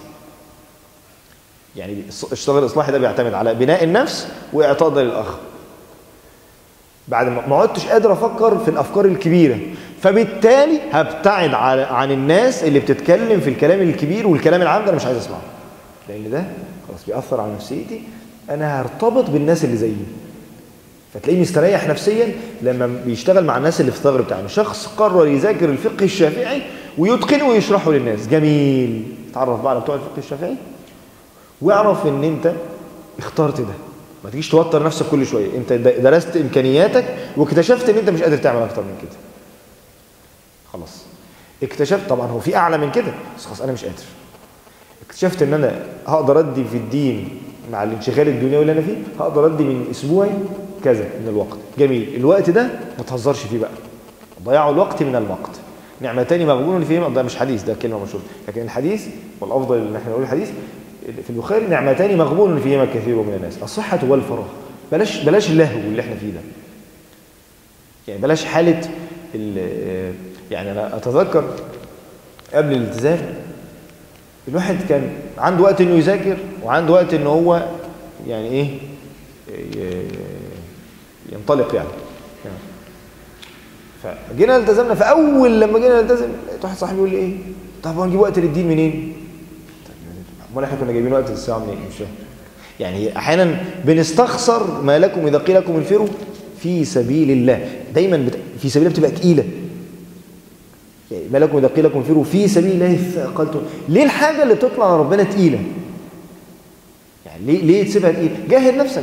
يعني الثغر الاصلاحي ده بيعتمد على بناء النفس واعطاء ده للاخر بعد ما عدتش قادر افكر في الافكار الكبيره فبالتالي هبتعد عن الناس اللي بتتكلم في الكلام الكبير والكلام العام ده انا مش عايز اسمعه لان ده خلاص بيأثر على نفسيتي انا هرتبط بالناس اللي زيي فتلاقيه مستريح نفسيا لما بيشتغل مع الناس اللي في الثغر بتاعنا شخص قرر يذاكر الفقه الشافعي ويتقنه ويشرحه للناس جميل تعرف بقى على بتوع الفقه الشافعي واعرف ان انت اخترت ده ما تجيش توتر نفسك كل شويه انت درست امكانياتك واكتشفت ان انت مش قادر تعمل اكتر من كده خلاص اكتشفت طبعا هو في اعلى من كده بس خلاص انا مش قادر اكتشفت ان انا هقدر ادي في الدين مع الانشغال الدنيوي اللي انا فيه هقدر ادي من اسبوعي كذا من الوقت جميل الوقت ده ما تهزرش فيه بقى ضياع الوقت من المقت نعمتان مغبون فيهما ده مش حديث ده كلمه مشهوره لكن الحديث والافضل ان احنا نقول الحديث في البخاري نعمتان مغبون فيهما كثير من الناس الصحه والفراغ بلاش بلاش اللهو اللي احنا فيه ده يعني بلاش حاله يعني انا اتذكر قبل الالتزام الواحد كان عنده وقت انه يذاكر وعنده وقت ان هو يعني ايه ينطلق يعني فجينا التزمنا فاول لما جينا نلتزم لقيت واحد صاحبي يقول لي ايه طب هنجيب وقت للدين منين امال احنا كنا جايبين وقت للساعه منين مش فاهم يعني احيانا بنستخسر ما لكم اذا قيل لكم انفروا في سبيل الله دايما بت... في سبيل الله بتبقى تقيله يعني ما لكم اذا قيل لكم انفروا في سبيل الله ثقلتم ليه الحاجه اللي بتطلع على ربنا تقيله يعني ليه ليه تسيبها تقيله جاهد نفسك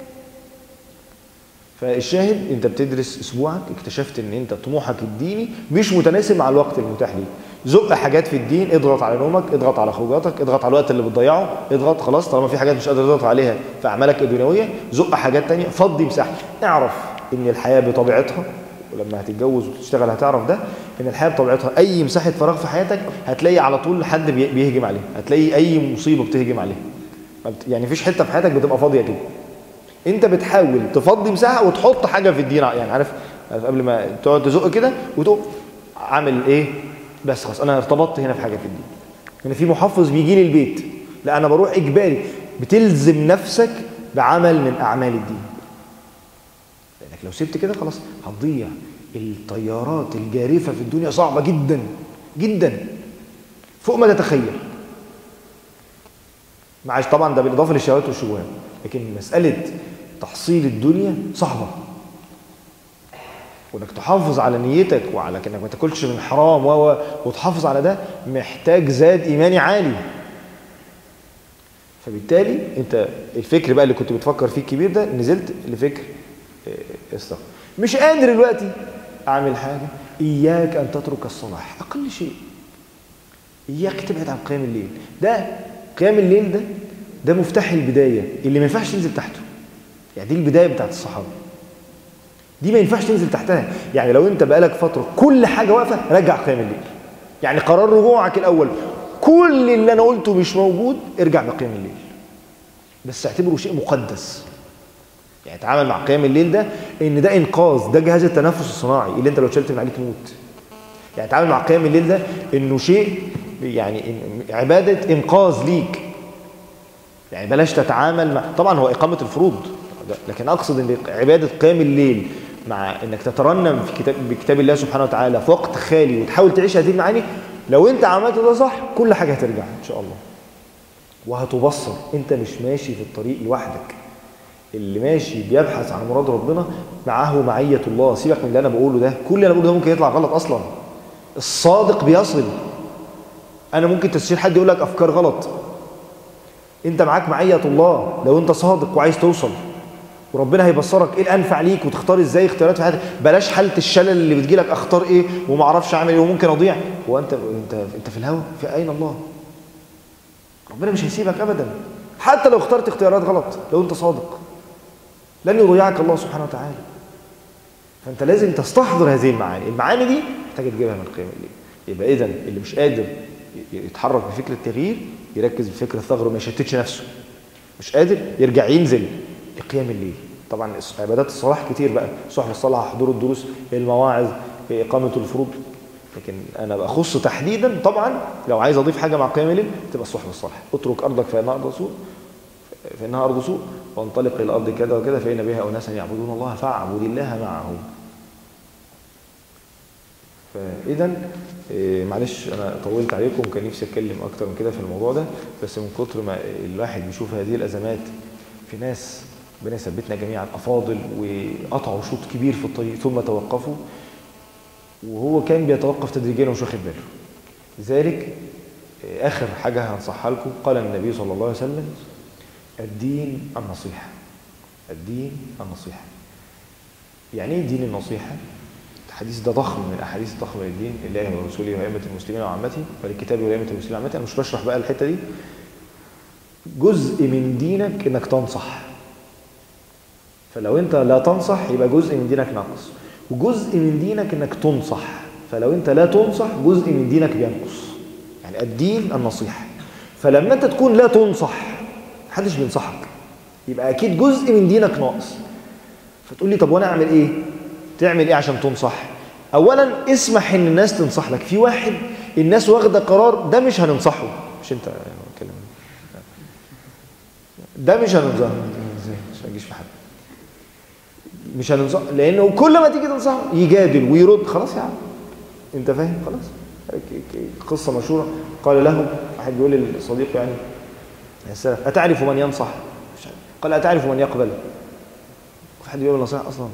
فالشاهد انت بتدرس اسبوعك اكتشفت ان انت طموحك الديني مش متناسب مع الوقت المتاح ليك زق حاجات في الدين اضغط على نومك اضغط على خروجاتك اضغط على الوقت اللي بتضيعه اضغط خلاص طالما في حاجات مش قادر تضغط عليها في اعمالك الدنيويه زق حاجات تانية فضي مساحه اعرف ان الحياه بطبيعتها ولما هتتجوز وتشتغل هتعرف ده ان الحياه بطبيعتها اي مساحه فراغ في حياتك هتلاقي على طول حد بيهجم عليها هتلاقي اي مصيبه بتهجم عليها يعني مفيش حته في حياتك بتبقى فاضيه كده انت بتحاول تفضي مساحه وتحط حاجه في الدين يعني عارف قبل ما تقعد تزق كده وتقوم عامل ايه بس خلاص انا ارتبطت هنا في حاجه في الدين هنا في محفظ بيجي لي البيت لا انا بروح اجباري بتلزم نفسك بعمل من اعمال الدين لانك لو سبت كده خلاص هتضيع الطيارات الجارفه في الدنيا صعبه جدا جدا فوق ما تتخيل معاش طبعا ده بالاضافه للشهوات والشبهات لكن مساله تحصيل الدنيا صعبه وانك تحافظ على نيتك وعلى انك ما تاكلش من حرام و وتحافظ على ده محتاج زاد ايماني عالي فبالتالي انت الفكر بقى اللي كنت بتفكر فيه الكبير ده نزلت لفكر استغفر مش قادر دلوقتي اعمل حاجه اياك ان تترك الصلاح اقل شيء اياك تبعد عن قيام الليل ده قيام الليل ده ده مفتاح البدايه اللي ما ينفعش تنزل تحته يعني دي البدايه بتاعت الصحابه دي ما ينفعش تنزل تحتها يعني لو انت بقالك فتره كل حاجه واقفه رجع قيام الليل يعني قرار رجوعك الاول كل اللي انا قلته مش موجود ارجع بقيام الليل بس اعتبره شيء مقدس يعني تعامل مع قيام الليل ده ان ده انقاذ ده جهاز التنفس الصناعي اللي انت لو شلت من عليه تموت يعني تعامل مع قيام الليل ده انه شيء يعني عباده انقاذ ليك يعني بلاش تتعامل مع طبعا هو اقامه الفروض لكن اقصد ان عباده قيام الليل مع انك تترنم في كتاب بكتاب الله سبحانه وتعالى في وقت خالي وتحاول تعيش هذه المعاني لو انت عملت ده صح كل حاجه هترجع ان شاء الله وهتبصر انت مش ماشي في الطريق لوحدك اللي ماشي بيبحث عن مراد ربنا معه معيه الله سيبك من اللي انا بقوله ده كل اللي انا بقوله ده ممكن يطلع غلط اصلا الصادق بيصل انا ممكن تستشير حد يقول لك افكار غلط انت معاك معية الله لو انت صادق وعايز توصل وربنا هيبصرك ايه الانفع ليك وتختار ازاي اختيارات في حياتك بلاش حاله الشلل اللي بتجيلك اختار ايه وما اعرفش اعمل ايه وممكن اضيع هو انت انت انت في الهوا في اين الله ربنا مش هيسيبك ابدا حتى لو اخترت اختيارات غلط لو انت صادق لن يضيعك الله سبحانه وتعالى فانت لازم تستحضر هذه المعاني المعاني دي محتاج تجيبها من قيام الليل يبقى اذا اللي مش قادر يتحرك بفكر التغيير يركز بفكر الثغر وما يشتتش نفسه مش قادر يرجع ينزل لقيام الليل طبعا عبادات الصلاح كتير بقى صحف الصلاة حضور الدروس المواعظ إقامة الفروض لكن أنا بخص تحديدا طبعا لو عايز أضيف حاجة مع قيام الليل تبقى الصحف الصلاح اترك أرضك فإنها أرض سوء فإنها أرض سوء وانطلق إلى الأرض كذا وكذا فإن بها أناسا يعبدون الله فاعبد الله معهم فإذا إيه معلش أنا طولت عليكم كان نفسي أتكلم أكتر من كده في الموضوع ده بس من كتر ما الواحد بيشوف هذه الأزمات في ناس ربنا يثبتنا جميعا أفاضل وقطعوا شوط كبير في الطريق ثم توقفوا وهو كان بيتوقف تدريجيا ومش واخد باله لذلك آخر حاجة هنصحها لكم قال النبي صلى الله عليه وسلم الدين النصيحة الدين النصيحة يعني ايه دين النصيحة؟ الحديث ده ضخم من احاديث ضخمه للدين الله ورسوله وائمه المسلمين وعامته وللكتاب وائمه المسلمين وعامته انا مش بشرح بقى الحته دي جزء من دينك انك تنصح فلو انت لا تنصح يبقى جزء من دينك ناقص وجزء من دينك انك تنصح فلو انت لا تنصح جزء من دينك بينقص يعني الدين النصيحه فلما انت تكون لا تنصح محدش بينصحك يبقى اكيد جزء من دينك ناقص فتقول لي طب وانا اعمل ايه تعمل ايه عشان تنصح اولا اسمح ان الناس تنصح لك في واحد الناس واخده قرار ده مش هننصحه مش انت كلام ده مش هننصحه مش هنجيش في حد مش هننصح لانه كل ما تيجي تنصحه يجادل ويرد خلاص يا عم انت فاهم خلاص قصه مشهوره قال له واحد بيقول لصديقه يعني السلف اتعرف من ينصح قال اتعرف من يقبل حد بيقول نصيحه اصلا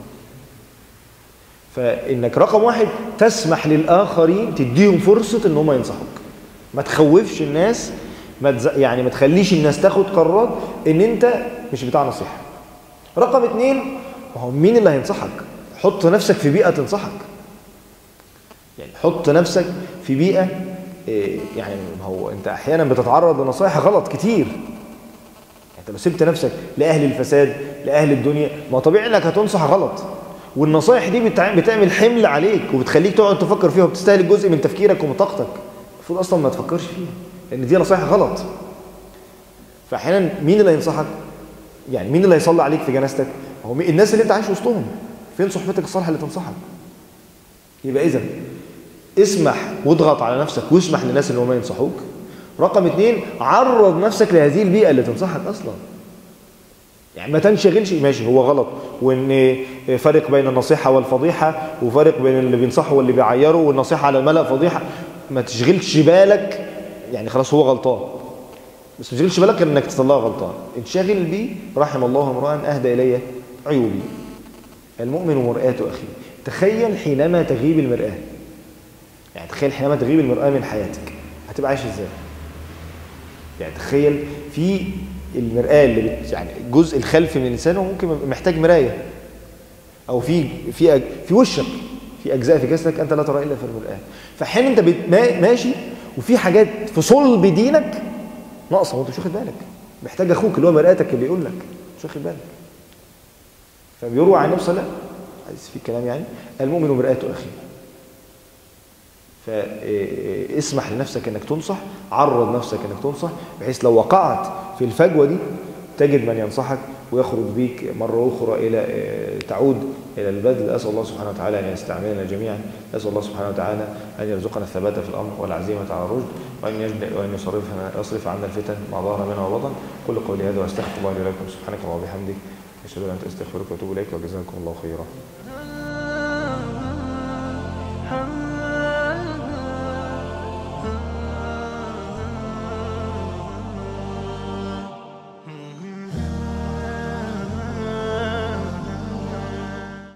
فانك رقم واحد تسمح للاخرين تديهم فرصه ان هم ينصحوك ما تخوفش الناس ما تز... يعني ما تخليش الناس تاخد قرارات ان انت مش بتاع نصيحه رقم اتنين ما هو مين اللي هينصحك حط نفسك في بيئه تنصحك يعني حط نفسك في بيئه إيه يعني هو انت احيانا بتتعرض لنصائح غلط كتير انت لو سبت نفسك لاهل الفساد لاهل الدنيا ما طبيعي انك هتنصح غلط والنصائح دي بتعمل حمل عليك وبتخليك تقعد تفكر فيها وبتستهلك جزء من تفكيرك ومن طاقتك المفروض اصلا ما تفكرش فيها لان دي نصائح غلط فاحيانا مين اللي هينصحك يعني مين اللي هيصلي عليك في جنازتك هو الناس اللي انت عايش وسطهم فين صحبتك الصالحه اللي تنصحك يبقى اذا اسمح واضغط على نفسك واسمح للناس ان هم ينصحوك رقم اثنين عرض نفسك لهذه البيئه اللي تنصحك اصلا يعني ما تنشغلش ماشي هو غلط وان فرق بين النصيحة والفضيحة وفرق بين اللي بينصحه واللي بيعيره والنصيحة على الملأ فضيحة ما تشغلش بالك يعني خلاص هو غلطان بس ما تشغلش بالك انك تطلعه غلطان انشغل بيه رحم الله امرأ اهدى الي عيوبي المؤمن مرآة اخيه تخيل حينما تغيب المرآة يعني تخيل حينما تغيب المرآة من حياتك هتبقى عايش ازاي يعني تخيل في المرآة اللي بت يعني الجزء الخلفي من الإنسان هو ممكن محتاج مراية أو في في في وشك في أجزاء في جسدك أنت لا ترى إلا في المرآة فحين أنت ماشي وفي حاجات في صلب دينك ناقصة وأنت مش واخد بالك محتاج أخوك اللي هو مرآتك اللي يقول لك مش واخد بالك فبيروى عن النبي صلى الله عليه وسلم عايز في كلام يعني المؤمن مرآة أخيه فاسمح لنفسك انك تنصح عرض نفسك انك تنصح بحيث لو وقعت في الفجوه دي تجد من ينصحك ويخرج بيك مرة أخرى إلى تعود إلى البذل أسأل الله سبحانه وتعالى أن يستعملنا جميعا أسأل الله سبحانه وتعالى أن يرزقنا الثبات في الأمر والعزيمة على الرشد وأن يجد وأن يصرفنا يصرف عنا الفتن ما ظهر منها وبطن كل قولي هذا وأستغفر الله لي ولكم سبحانك اللهم وبحمدك أشهد أن لا إله إلا أنت أستغفرك وأتوب إليك وجزاكم الله خيرا